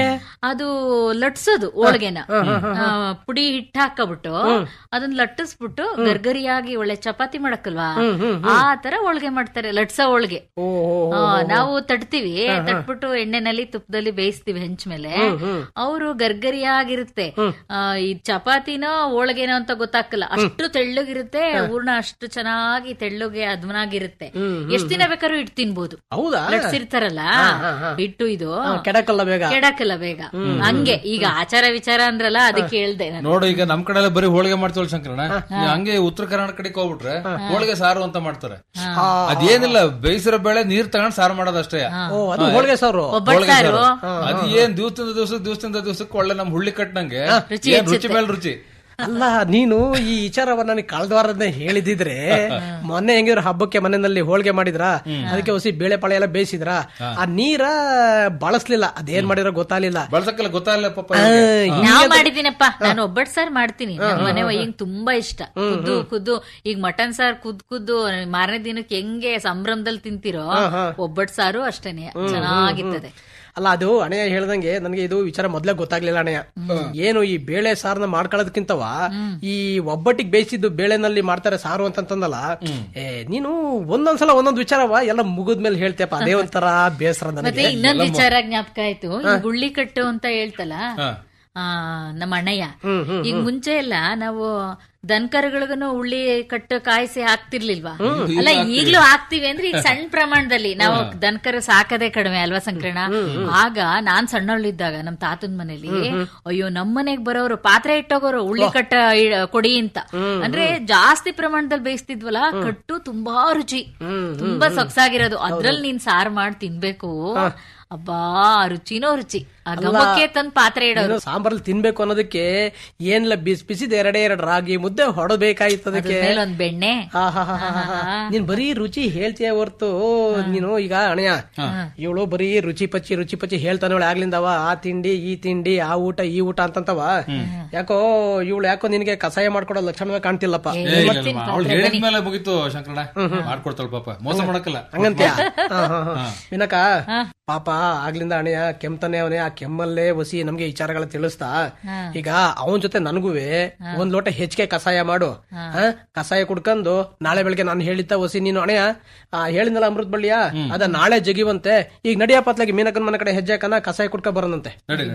ಅದು ಲಟ್ಸೋದು ಹೋಳಿಗೆನ ಆ, ಪುಡಿ ಹಿಟ್ಟು ಹಾಕಬಿಟ್ಟು ಅದನ್ನ ಲಟ್ಟಿಸ್ಬಿಟ್ಟು ಗರ್ಗರಿಯಾಗಿ ಒಳ್ಳೆ ಚಪಾತಿ ಮಾಡಕ್ಕಲ್ವಾ ಆ ತರ ಹೋಳಿಗೆ ಮಾಡ್ತಾರೆ ಲಟ್ಸ ಹೋಳಿಗೆ ಆ, ನಾವು ತಟ್ತೀವಿ ತಟ್ಬಿಟ್ಟು ಎಣ್ಣೆನಲ್ಲಿ ತುಪ್ಪದಲ್ಲಿ ಬೇಯಿಸ್ತೀವಿ ಹೆಂಚ ಮೇಲೆ ಅವರು ಗರ್ಗರಿಯಾಗಿರುತ್ತೆ ಆ, ಈ ಚಪಾತಿನೋ ಹೋಳಿಗೆನೋ ಅಂತ ಗೊತ್ತಾಗಲ್ಲ ಅಷ್ಟು ತೆಳ್ಳಗಿರುತ್ತೆ ಹೂರ್ಣ ಅಷ್ಟು ಚೆನ್ನಾಗಿ ತೆಳ್ಳಗೆ ಅದ್ಮನಾಗಿರುತ್ತೆ ಎಷ್ಟ್ ದಿನ ಬೇಕಾದ್ರೂ ಇಟ್ಟು ತಿನ್ಬೋದು ಹೌದಾ ಲಟ್ಸಿರ್ತಾರಲ್ಲ ಹಾ, ಹಾ, ಹಾ. ಹಿಟ್ಟು ಇದು ಹಾ, ಕೆಡಕಲ್ಲ ಬೇಗ ಕೆಡಕಲ್ಲ ಬೇಗ ಹಂಗೆ ಈಗ ಆಚಾರ ವಿಚಾರ ಅಂದ್ರಲ್ಲ ಅದಕ್ಕೆ ಹೇಳ್ದೆ ನಾನು ನೋಡು ಈಗ ನಮ್ ಕಡೆ ಎಲ್ಲ ಬರೀ ಹೋಳಿಗೆ ಮಾಡ್ತೀವಲ್ಲ ಶಂಕರಣ್ಣ ನೀವು ಹಂಗೆ ಉತ್ತರ ಕರ್ನಾಟಕ ಕಡೆಗೆ ಹೋಗ್ಬಿಟ್ರೆ ಹೋಳಿಗೆ ಸಾರು ಅಂತ ಮಾಡ್ತಾರೆ ಅದೇನಿಲ್ಲ ಬೇಯಿಸಿರೋ ಬೇಳೆ ನೀರ್ ತಗೊಂಡ್ ಸಾರು ಮಾಡೋದಷ್ಟೇ ಓ ಅದು ಹೋಳಿಗೆ ಸಾರು ಒಬ್ಬಟ್ಟು ಸಾರು ಅದು ಏನ್ ದಿವಸದಿಂದ ದಿವಸಕ್ಕೆ ದಿವಸದಿಂದ ದಿವಸಕ್ಕೆ ಒಳ್ಳೆ ನಮ್ ಹುಳ್ಳಿ ಕಟ್ನಂಗೆ ರುಚಿ ಏನ್ ರುಚಿ ಹೆಚ್ಚುತ್ತೆ. ಮೇಲೆ ರುಚಿ ಅಲ್ಲ ನೀನು ಈ ವಿಚಾರವನ್ನ ನನಗೆ ಕಳೆದ ವಾರದನ್ನೇ ಹೇಳಿದಿದ್ರೆ ಮೊನ್ನೆ ಹೆಂಗಿದ್ರು ಹಬ್ಬಕ್ಕೆ ಮನೆಯಲ್ಲಿ ಹೋಳಿಗೆ ಮಾಡಿದ್ರ ಅದಕ್ಕೆ ಹೊಸಿ ಬೇಳೆ ಪಾಳೆ ಎಲ್ಲ ಬೇಯಿಸಿದ್ರ ಆ ನೀರ ಬಳಸ್ಲಿಲ್ಲ ಅದೇನ್ ಮಾಡಿರೋ ಗೊತ್ತಾಗ್ಲಿಲ್ಲ ಬಳಸಕ್ಕೆಲ್ಲ ಗೊತ್ತಾಗಲ್ಲ ಪಾಪ ಆ, ಇವ್ರಿಗೆ. ನಾವ್ ಮಾಡಿದೀನಪ್ಪ ನಾನು ಒಬ್ಬಟ್ ಸಾರ್ ಮಾಡ್ತೀನಿ ನಮ್ ಮನೆ ವಯ್ಯಂಗ್ ತುಂಬಾ ಇಷ್ಟ ಕುದ್ದು ಕುದ್ದು ಈಗ ಮಟನ್ ಸಾರ್ ಕುದ್ ಕುದ್ದು ಮಾರನೇ ದಿನಕ್ಕೆ ಹೆಂಗೆ ಸಂಭ್ರಮದಲ್ಲಿ ತಿಂತಿರೋ ಒಬ್ಬಟ್ ಸಾರು ಅಷ್ಟೇನೆ ಚೆನ್ನಾಗಿರ್ತದೆ ಅಲ್ಲ ಅದು ಅಣೆಯ ಹೇಳ್ದಂಗೆ ನನಗೆ ಇದು ವಿಚಾರ ಮೊದ್ಲೇ ಗೊತ್ತಾಗ್ಲಿಲ್ಲ ಅಣೆಯ ಏನು ಈ ಬೇಳೆ ಸಾರನ್ನ ಮಾಡ್ಕೊಳ್ಳೋದಕ್ಕಿಂತವ ಈ ಒಬ್ಬಟ್ಟಿಗೆ ಬೇಯಿಸಿದ್ದು ಬೇಳೆನಲ್ಲಿ ಮಾಡ್ತಾರೆ ಸಾರು ಅಂತಂತಂದಲ್ಲ ಏ ನೀನು ಒಂದೊಂದ್ಸಲ ಒಂದೊಂದ್ ವಿಚಾರವ ಎಲ್ಲ ಮುಗಿದ್ಮೇಲೆ ಹೇಳ್ತೇಪ ಅದೇ ಒಂಥರ ಬೇಸರ ಮತ್ತೆ ನನಗೆ ಇನ್ನೊಂದ್ ವಿಚಾರ ಜ್ಞಾಪಕ ಆಯ್ತು ಈ ಗುಳ್ಳಿ ಕಟ್ಟು ಅಂತ ಹೇಳ್ತಲ್ಲ ಹಾ. ಆ ನಮ್ಮ ಅಣ್ಣಯ್ಯ ಈಗ ಮುಂಚೆ ಎಲ್ಲ ನಾವು ದನಕರುಗಳಿಗೂ ಉಳ್ಳಿ ಕಟ್ಟು ಕಾಯಿಸಿ ಹಾಕ್ತಿರ್ಲಿಲ್ವಾ ಅಲ್ಲ ಈಗ್ಲೂ ಹಾಕ್ತಿವಿ ಅಂದ್ರೆ ಈಗ ಸಣ್ಣ ಪ್ರಮಾಣದಲ್ಲಿ ನಾವು ದನಕರು ಸಾಕದೇ ಕಡಿಮೆ ಅಲ್ವಾ ಸಂಕ್ರಣ ಆಗ ನಾನ್ ಸಣ್ಣವಳಿದ್ದಾಗ ನಮ್ ತಾತನ್ ಮನೇಲಿ ಅಯ್ಯೋ ನಮ್ ಮನೆಗ್ ಬರೋರು ಪಾತ್ರೆ ಇಟ್ಟೋಗೋರು ಉಳ್ಳಿ ಕಟ್ಟ ಇ- ಕೊಡಿ ಅಂತ ಅಂದ್ರೆ ಜಾಸ್ತಿ ಪ್ರಮಾಣದಲ್ಲಿ ಬೇಯಿಸ್ತಿದ್ವಲ್ಲ ಕಟ್ಟು ತುಂಬಾ ರುಚಿ ತುಂಬಾ ಸೊಗಸಾಗಿರೋದು ಅದ್ರಲ್ಲಿ ನೀನ್ ಸಾರ್ ಮಾಡಿ ತಿನ್ಬೇಕು ಅಬ್ಬಾ ರುಚಿನೋ ರುಚಿ ಆ ಗಮಕ್ಕೆ ತಂದ್ ಪಾತ್ರೆ ಇಡೋದು ಏನು ಸಾಂಬಾರಲ್ಲಿ ತಿನ್ಬೇಕು ಅನ್ನೋದಕ್ಕೆ ಏನಿಲ್ಲ ಬಿಸಿ ಬಿಸಿದ ಎರಡೇ ಎರಡು ರಾಗಿ ಮುದ್ದೆ ಹೊಡಬೇಕಾಯ್ತು ಅದ್ರ ಅದಕ್ಕೆ ಮೇಲೆ ಒಂದ್ ಬೆಣ್ಣೆ ನೀನ್ ಬರೀ ರುಚಿ ಹೇಳ್ತೀಯ ಹೊರ್ತು ನೀನು ಈಗ ಅಣೆಯ ಇವಳು ಬರೀ ರುಚಿ ಪಚ್ಚಿ ರುಚಿ ಪಚ್ಚಿ ಹೇಳ್ತಾನೆ ಆಗ್ಲಿಂದವ ಆ ತಿಂಡಿ ಈ ತಿಂಡಿ ಆ ಊಟ ಈ ಊಟ ಅಂತಂತವ ಯಾಕೋ ಇವಳು ಯಾಕೋ ನಿನಗೆ ಕಸಾಯ ಮಾಡ್ಕೊಡೋ ಲಕ್ಷಣವೇ ಕಾಣ್ತಿಲ್ಲಪ್ಪ ಏ, ಇಲ್ಲ, ಇಲ್ಲ, ಅವ್ಳು ಹೇಳಿದ್ಮೇಲೆ ಮುಗೀತು ಶಂಕರಣ್ಣ ಮಾಡ್ಕೊಡ್ತಾಳ ಪಾಪ ಮೋಸ ಮಾಡಕ್ಕಲ್ಲ ಹಂಗಂತ್ಯ ವಿನಕ ಪಾಪ ಆಗ್ಲಿಂದ ಅಣೆಯ ಕೆಮ್ತಾನೆ ಅವನೇ ಆ ಕೆಮ್ಮಲ್ಲೇ ಒಸಿ ನಮ್ಗೆ ವಿಚಾರಗಳ ತಿಳಿಸ್ತಾ ಈಗ ಅವನ್ ಜೊತೆ ನನಗುವೆ ಒಂದ್ ಲೋಟ ಹೆಚ್ಚಿಗೆ ಕಸಾಯ ಮಾಡು ಆ, ಕಸಾಯ ಕುಡ್ಕೊಂಡು ನಾಳೆ ಬೆಳಗ್ಗೆ ನಾನು ಹೇಳಿದ್ದ ಒಸಿ ನೀನು ಅಣೆಯ ಆ, ಹೇಳಿದ್ನಲ್ಲ ಅಮೃತ ಬಳ್ಳಿಯ ಅದ ನಾಳೆ ಜಗಿವಂತೆ ಈಗ ನಡಿಯ ಪತ್ಲಾಗಿ ಮೀನಕನ್ ಮನೆ ಕಡೆ ಹೆಜ್ಜೆ ಕನ ಕಸಾಯ ಕುಡ್ಕ ಬರೋಣಂತೆ ನಡಿ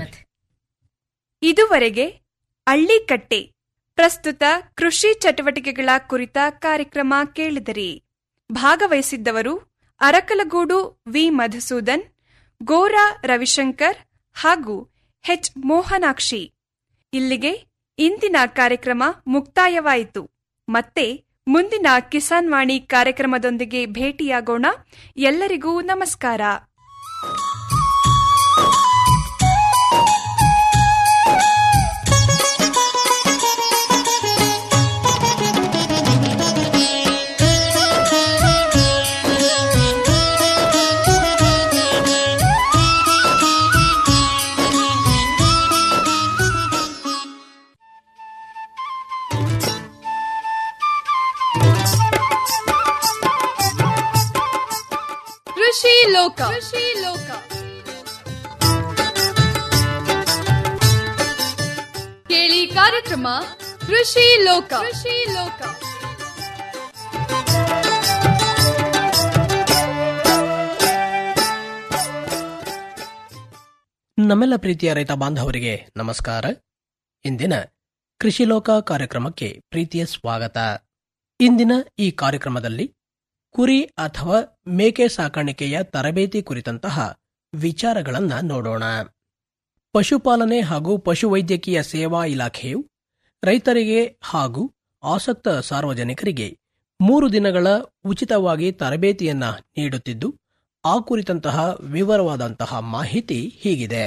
ಇದುವರೆಗೆ ಹಳ್ಳಿಕಟ್ಟೆ ಪ್ರಸ್ತುತ ಕೃಷಿ ಚಟುವಟಿಕೆಗಳ ಕುರಿತ ಕಾರ್ಯಕ್ರಮ ಕೇಳಿದಿರಿ ಭಾಗವಹಿಸಿದ್ದವರು ಅರಕಲಗೂಡು ವಿ ಮಧುಸೂದನ್ ಗೋರಾ ರವಿಶಂಕರ್ ಹಾಗೂ ಎಚ್ ಮೋಹನಾಕ್ಷಿ ಇಲ್ಲಿಗೆ ಇಂದಿನ ಕಾರ್ಯಕ್ರಮ ಮುಕ್ತಾಯವಾಯಿತು ಮತ್ತೆ ಮುಂದಿನ ಕಿಸಾನ್ ವಾಣಿ ಕಾರ್ಯಕ್ರಮದೊಂದಿಗೆ ಭೇಟಿಯಾಗೋಣ ಎಲ್ಲರಿಗೂ ನಮಸ್ಕಾರ ಕೃಷಿ ಲೋಕ ಕೃಷಿ ಲೋಕ ಕೇಳಿ ಕಾರ್ಯಕ್ರಮ ಕೃಷಿ ಲೋಕ ಕೃಷಿ ಲೋಕ ನಮ್ಮೆಲ್ಲ ಪ್ರೀತಿಯ ರೈತ ಬಾಂಧವರಿಗೆ ನಮಸ್ಕಾರ ಇಂದಿನ ಕೃಷಿ ಲೋಕ ಕಾರ್ಯಕ್ರಮಕ್ಕೆ ಪ್ರೀತಿಯ ಸ್ವಾಗತ ಇಂದಿನ ಈ ಕಾರ್ಯಕ್ರಮದಲ್ಲಿ ಕುರಿ ಅಥವಾ ಮೇಕೆ ಸಾಕಾಣಿಕೆಯ ತರಬೇತಿ ಕುರಿತಂತಹ ವಿಚಾರಗಳನ್ನ ನೋಡೋಣ ಪಶುಪಾಲನೆ ಹಾಗೂ ಪಶುವೈದ್ಯಕೀಯ ಸೇವಾ ಇಲಾಖೆಯು ರೈತರಿಗೆ ಹಾಗೂ ಆಸಕ್ತ ಸಾರ್ವಜನಿಕರಿಗೆ ಮೂರು ದಿನಗಳ ಉಚಿತವಾಗಿ ತರಬೇತಿಯನ್ನ ನೀಡುತ್ತಿದ್ದು ಆ ಕುರಿತಂತಹ ವಿವರವಾದಂತಹ ಮಾಹಿತಿ ಹೀಗಿದೆ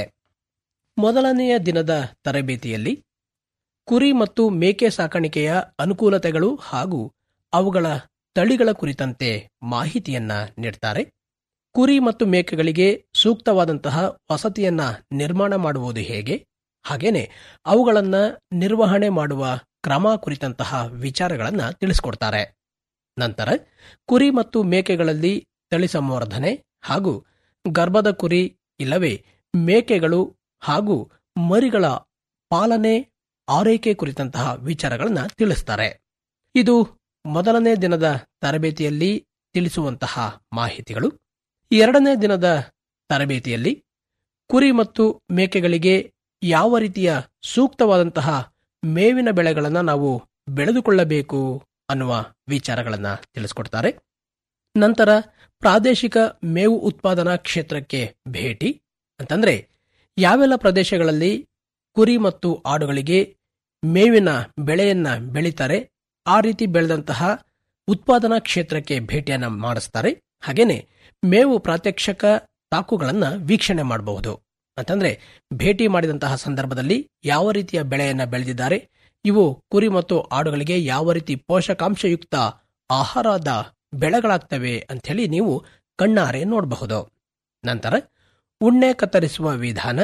ಮೊದಲನೆಯ ದಿನದ ತರಬೇತಿಯಲ್ಲಿ ಕುರಿ ಮತ್ತು ಮೇಕೆ ಸಾಕಾಣಿಕೆಯ ಅನುಕೂಲತೆಗಳು ಹಾಗೂ ಅವುಗಳ ತಳಿಗಳ ಕುರಿತಂತೆ ಮಾಹಿತಿಯನ್ನ ನೀಡ್ತಾರೆ ಕುರಿ ಮತ್ತು ಮೇಕೆಗಳಿಗೆ ಸೂಕ್ತವಾದಂತಹ ವಸತಿಯನ್ನ ನಿರ್ಮಾಣ ಮಾಡುವುದು ಹೇಗೆ ಹಾಗೇನೆ ಅವುಗಳನ್ನ ನಿರ್ವಹಣೆ ಮಾಡುವ ಕ್ರಮ ಕುರಿತಂತಹ ವಿಚಾರಗಳನ್ನ ತಿಳಿಸ್ಕೊಡ್ತಾರೆ ನಂತರ ಕುರಿ ಮತ್ತು ಮೇಕೆಗಳಲ್ಲಿ ತಳಿ ಸಂವರ್ಧನೆ ಹಾಗೂ ಗರ್ಭದ ಕುರಿ ಇಲ್ಲವೇ ಮೇಕೆಗಳು ಹಾಗೂ ಮರಿಗಳ ಪಾಲನೆ ಆರೈಕೆ ಕುರಿತಂತಹ ವಿಚಾರಗಳನ್ನ ತಿಳಿಸ್ತಾರೆ ಇದು ಮೊದಲನೇ ದಿನದ ತರಬೇತಿಯಲ್ಲಿ ತಿಳಿಸುವಂತಹ ಮಾಹಿತಿಗಳು ಎರಡನೇ ದಿನದ ತರಬೇತಿಯಲ್ಲಿ ಕುರಿ ಮತ್ತು ಮೇಕೆಗಳಿಗೆ ಯಾವ ರೀತಿಯ ಸೂಕ್ತವಾದಂತಹ ಮೇವಿನ ಬೆಳೆಗಳನ್ನು ನಾವು ಬೆಳೆದುಕೊಳ್ಳಬೇಕು ಅನ್ನುವ ವಿಚಾರಗಳನ್ನ ತಿಳಿಸ್ಕೊಡ್ತಾರೆ ನಂತರ ಪ್ರಾದೇಶಿಕ ಮೇವು ಉತ್ಪಾದನಾ ಕ್ಷೇತ್ರಕ್ಕೆ ಭೇಟಿ ಅಂತಂದ್ರೆ ಯಾವೆಲ್ಲ ಪ್ರದೇಶಗಳಲ್ಲಿ ಕುರಿ ಮತ್ತು ಆಡುಗಳಿಗೆ ಮೇವಿನ ಬೆಳೆಯನ್ನ ಬೆಳೀತಾರೆ ಆ ರೀತಿ ಬೆಳೆದಂತಹ ಉತ್ಪಾದನಾ ಕ್ಷೇತ್ರಕ್ಕೆ ಭೇಟಿಯನ್ನ ಮಾಡಿಸ್ತಾರೆ ಹಾಗೇನೆ ಮೇವು ಪ್ರಾತ್ಯಕ್ಷಕ ತಾಕುಗಳನ್ನ ವೀಕ್ಷಣೆ ಮಾಡಬಹುದು ಅಂತಂದ್ರೆ ಭೇಟಿ ಮಾಡಿದಂತಹ ಸಂದರ್ಭದಲ್ಲಿ ಯಾವ ರೀತಿಯ ಬೆಳೆಯನ್ನ ಬೆಳೆದಿದ್ದಾರೆ ಇವು ಕುರಿ ಮತ್ತು ಆಡುಗಳಿಗೆ ಯಾವ ರೀತಿ ಪೋಷಕಾಂಶಯುಕ್ತ ಆಹಾರದ ಬೆಳೆಗಳಾಗ್ತವೆ ಅಂಥೇಳಿ ನೀವು ಕಣ್ಣಾರೆ ನೋಡಬಹುದು ನಂತರ ಉಣ್ಣೆ ಕತ್ತರಿಸುವ ವಿಧಾನ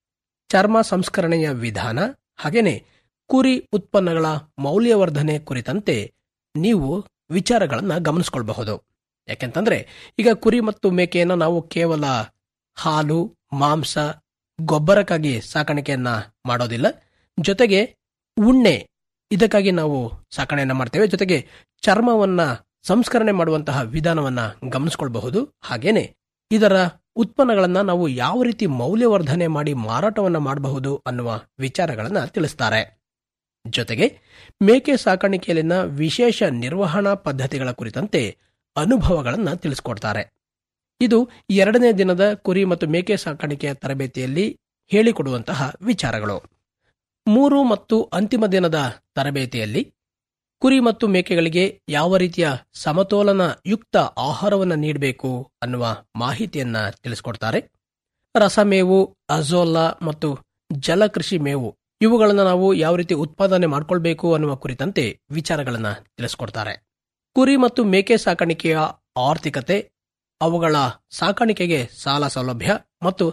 ಚರ್ಮ ಸಂಸ್ಕರಣೆಯ ವಿಧಾನ ಹಾಗೇನೆ ಕುರಿ ಉತ್ಪನ್ನಗಳ ಮೌಲ್ಯವರ್ಧನೆ ಕುರಿತಂತೆ ನೀವು ವಿಚಾರಗಳನ್ನ ಗಮನಿಸ್ಕೊಳ್ಬಹುದು ಯಾಕೆಂತಂದ್ರೆ ಈಗ ಕುರಿ ಮತ್ತು ಮೇಕೆಯನ್ನ ನಾವು ಕೇವಲ ಹಾಲು ಮಾಂಸ ಗೊಬ್ಬರಕ್ಕಾಗಿ ಸಾಕಾಣಿಕೆಯನ್ನ ಮಾಡೋದಿಲ್ಲ ಜೊತೆಗೆ ಉಣ್ಣೆ ಇದಕ್ಕಾಗಿ ನಾವು ಸಾಕಣೆಯನ್ನ ಮಾಡ್ತೇವೆ ಜೊತೆಗೆ ಚರ್ಮವನ್ನ ಸಂಸ್ಕರಣೆ ಮಾಡುವಂತಹ ವಿಧಾನವನ್ನ ಗಮನಿಸ್ಕೊಳ್ಬಹುದು ಹಾಗೇನೆ ಇದರ ಉತ್ಪನ್ನಗಳನ್ನ ನಾವು ಯಾವ ರೀತಿ ಮೌಲ್ಯವರ್ಧನೆ ಮಾಡಿ ಮಾರಾಟವನ್ನ ಮಾಡಬಹುದು ಅನ್ನುವ ವಿಚಾರಗಳನ್ನ ತಿಳಿಸ್ತಾರೆ ಜೊತೆಗೆ ಮೇಕೆ ಸಾಕಾಣಿಕೆಯಲ್ಲಿನ ವಿಶೇಷ ನಿರ್ವಹಣಾ ಪದ್ಧತಿಗಳ ಕುರಿತಂತೆ ಅನುಭವಗಳನ್ನ ತಿಳಿಸ್ಕೊಡ್ತಾರೆ ಇದು ಎರಡನೇ ದಿನದ ಕುರಿ ಮತ್ತು ಮೇಕೆ ಸಾಕಾಣಿಕೆಯ ತರಬೇತಿಯಲ್ಲಿ ಹೇಳಿಕೊಡುವಂತಹ ವಿಚಾರಗಳು ಮೂರು ಮತ್ತು ಅಂತಿಮ ದಿನದ ತರಬೇತಿಯಲ್ಲಿ ಕುರಿ ಮತ್ತು ಮೇಕೆಗಳಿಗೆ ಯಾವ ರೀತಿಯ ಸಮತೋಲನ ಯುಕ್ತ ಆಹಾರವನ್ನು ನೀಡಬೇಕು ಅನ್ನುವ ಮಾಹಿತಿಯನ್ನ ತಿಳಿಸ್ಕೊಡ್ತಾರೆ ರಸಮೇವು ಅಜೋಲಾ ಮತ್ತು ಜಲಕೃಷಿ ಮೇವು ಇವುಗಳನ್ನು ನಾವು ಯಾವ ರೀತಿ ಉತ್ಪಾದನೆ ಮಾಡ್ಕೊಳ್ಬೇಕು ಅನ್ನುವ ಕುರಿತಂತೆ ವಿಚಾರಗಳನ್ನ ತಿಳಿಸ್ಕೊಡ್ತಾರೆ ಕುರಿ ಮತ್ತು ಮೇಕೆ ಸಾಕಾಣಿಕೆಯ ಆರ್ಥಿಕತೆ ಅವುಗಳ ಸಾಕಾಣಿಕೆಗೆ ಸಾಲ ಸೌಲಭ್ಯ ಮತ್ತು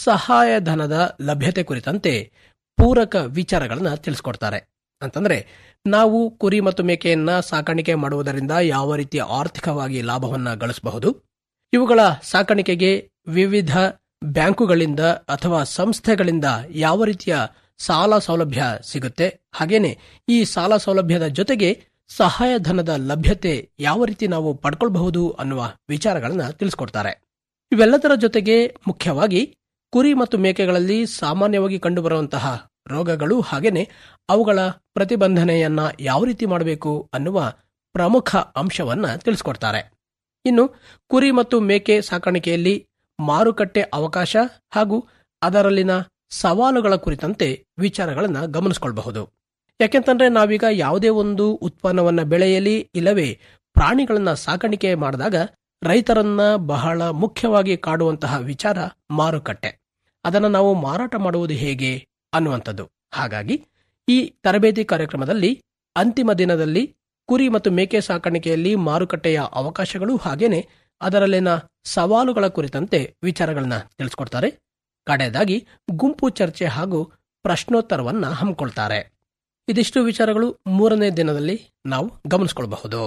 ಸಹಾಯಧನದ ಲಭ್ಯತೆ ಕುರಿತಂತೆ ಪೂರಕ ವಿಚಾರಗಳನ್ನ ತಿಳಿಸ್ಕೊಡ್ತಾರೆ ಅಂತಂದ್ರೆ ನಾವು ಕುರಿ ಮತ್ತು ಮೇಕೆಯನ್ನ ಸಾಕಾಣಿಕೆ ಮಾಡುವುದರಿಂದ ಯಾವ ರೀತಿಯ ಆರ್ಥಿಕವಾಗಿ ಲಾಭವನ್ನ ಗಳಿಸಬಹುದು ಇವುಗಳ ಸಾಕಾಣಿಕೆಗೆ ವಿವಿಧ ಬ್ಯಾಂಕುಗಳಿಂದ ಅಥವಾ ಸಂಸ್ಥೆಗಳಿಂದ ಯಾವ ರೀತಿಯ ಸಾಲ ಸೌಲಭ್ಯ ಸಿಗುತ್ತೆ ಹಾಗೇನೆ ಈ ಸಾಲ ಸೌಲಭ್ಯದ ಜೊತೆಗೆ ಸಹಾಯಧನದ ಲಭ್ಯತೆ ಯಾವ ರೀತಿ ನಾವು ಪಡ್ಕೊಳ್ಬಹುದು ಅನ್ನುವ ವಿಚಾರಗಳನ್ನ ತಿಳಿಸ್ಕೊಡ್ತಾರೆ ಇವೆಲ್ಲದರ ಜೊತೆಗೆ ಮುಖ್ಯವಾಗಿ ಕುರಿ ಮತ್ತು ಮೇಕೆಗಳಲ್ಲಿ ಸಾಮಾನ್ಯವಾಗಿ ಕಂಡುಬರುವಂತಹ ರೋಗಗಳು ಹಾಗೇನೆ ಅವುಗಳ ಪ್ರತಿಬಂಧನೆಯನ್ನ ಯಾವ ರೀತಿ ಮಾಡಬೇಕು ಅನ್ನುವ ಪ್ರಮುಖ ಅಂಶವನ್ನ ತಿಳಿಸ್ಕೊಡ್ತಾರೆ ಇನ್ನು ಕುರಿ ಮತ್ತು ಮೇಕೆ ಸಾಕಾಣಿಕೆಯಲ್ಲಿ ಮಾರುಕಟ್ಟೆ ಅವಕಾಶ ಹಾಗೂ ಅದರಲ್ಲಿನ ಸವಾಲುಗಳ ಕುರಿತಂತೆ ವಿಚಾರಗಳನ್ನ ಗಮನಿಸಿಕೊಳ್ಳಬಹುದು ಯಾಕೆಂತಂದ್ರೆ ನಾವೀಗ ಯಾವುದೇ ಒಂದು ಉತ್ಪನ್ನವನ್ನ ಬೆಳೆಯಲಿ ಇಲ್ಲವೇ ಪ್ರಾಣಿಗಳನ್ನ ಸಾಕಾಣಿಕೆ ಮಾಡಿದಾಗ ರೈತರನ್ನ ಬಹಳ ಮುಖ್ಯವಾಗಿ ಕಾಡುವಂತಹ ವಿಚಾರ ಮಾರುಕಟ್ಟೆ ಅದನ್ನು ನಾವು ಮಾರಾಟ ಮಾಡುವುದು ಹೇಗೆ ಅನ್ನುವಂಥದ್ದು ಹಾಗಾಗಿ ಈ ತರಬೇತಿ ಕಾರ್ಯಕ್ರಮದಲ್ಲಿ ಅಂತಿಮ ದಿನದಲ್ಲಿ ಕುರಿ ಮತ್ತು ಮೇಕೆ ಸಾಕಾಣಿಕೆಯಲ್ಲಿ ಮಾರುಕಟ್ಟೆಯ ಅವಕಾಶಗಳು ಹಾಗೇನೆ ಅದರಲ್ಲಿನ ಸವಾಲುಗಳ ಕುರಿತಂತೆ ವಿಚಾರಗಳನ್ನ ತಿಳಿಸ್ಕೊಡ್ತಾರೆ ಕಡೆಯದಾಗಿ ಗುಂಪು ಚರ್ಚೆ ಹಾಗೂ ಪ್ರಶ್ನೋತ್ತರವನ್ನ ಹಮ್ಮಿಕೊಳ್ತಾರೆ ಇದಿಷ್ಟು ವಿಚಾರಗಳು ಮೂರನೇ ದಿನದಲ್ಲಿ ನಾವು ಗಮನಿಸಿಕೊಳ್ಳಬಹುದು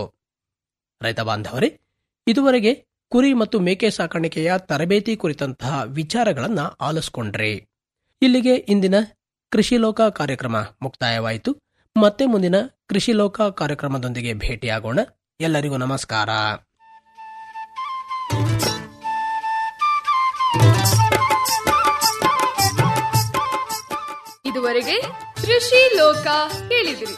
ರೈತ ಬಾಂಧವರೇ ಇದುವರೆಗೆ ಕುರಿ ಮತ್ತು ಮೇಕೆ ಸಾಕಾಣಿಕೆಯ ತರಬೇತಿ ಕುರಿತಂತಹ ವಿಚಾರಗಳನ್ನ ಆಲಿಸ್ಕೊಂಡ್ರಿ ಇಲ್ಲಿಗೆ ಇಂದಿನ ಕೃಷಿ ಲೋಕ ಕಾರ್ಯಕ್ರಮ ಮುಕ್ತಾಯವಾಯಿತು ಮತ್ತೆ ಮುಂದಿನ ಕೃಷಿ ಲೋಕ ಕಾರ್ಯಕ್ರಮದೊಂದಿಗೆ ಭೇಟಿಯಾಗೋಣ ಎಲ್ಲರಿಗೂ ನಮಸ್ಕಾರ ಇದುವರೆಗೆ ಕೃಷಿ ಲೋಕ ಕೇಳಿದಿರಿ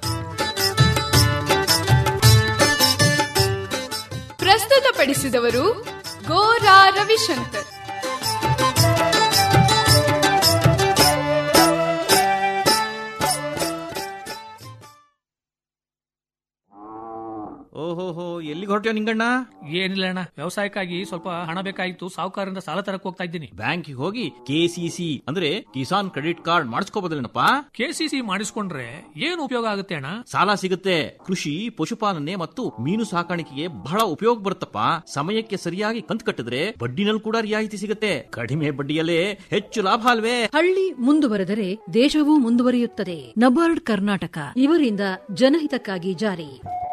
ಪ್ರಸ್ತುತಪಡಿಸಿದವರು ಗೋರಾ ರವಿಶಂಕರ್ ಓಹೋಹೋ ಎಲ್ಲಿಗೆ ಹೊರಟ್ಯೋ ನಿಂಗಣ್ಣ ಏನಿಲ್ಲ ಅಣ್ಣ ವ್ಯವಸಾಯಕ್ಕಾಗಿ ಸ್ವಲ್ಪ ಹಣ ಬೇಕಾಗಿತ್ತು ಸಾಹುಕಾರರಿಂದ ಸಾಲ ತರಕ್ ಹೋಗ್ತಾ ಇದ್ದೀನಿ ಬ್ಯಾಂಕಿಗೆ ಹೋಗಿ ಕೆಸಿಸಿ ಅಂದ್ರೆ ಕಿಸಾನ್ ಕ್ರೆಡಿಟ್ ಕಾರ್ಡ್ ಮಾಡಿಸ್ಕೋಬೋದಿಲ್ಲನಪ್ಪ ಕೆಸಿಸಿ ಮಾಡಿಸ್ಕೊಂಡ್ರೆ ಏನು ಉಪಯೋಗ ಆಗುತ್ತೆ ಅಣ್ಣ ಸಾಲ ಸಿಗುತ್ತೆ ಕೃಷಿ ಪಶುಪಾಲನೆ ಮತ್ತು ಮೀನು ಸಾಕಾಣಿಕೆಗೆ ಬಹಳ ಉಪಯೋಗ ಬರುತ್ತಪ್ಪ ಸಮಯಕ್ಕೆ ಸರಿಯಾಗಿ ಕಂತು ಕಟ್ಟಿದ್ರೆ ಬಡ್ಡಿನಲ್ಲಿ ಕೂಡ ರಿಯಾಯಿತಿ ಸಿಗುತ್ತೆ ಕಡಿಮೆ ಬಡ್ಡಿಯಲ್ಲೇ ಹೆಚ್ಚು ಲಾಭ ಅಲ್ವೇ ಹಳ್ಳಿ ಮುಂದುವರೆದರೆ ದೇಶವೂ ಮುಂದುವರಿಯುತ್ತದೆ ನಬಾರ್ಡ್ ಕರ್ನಾಟಕ ಇವರಿಂದ ಜನಹಿತಕ್ಕಾಗಿ ಜಾರಿ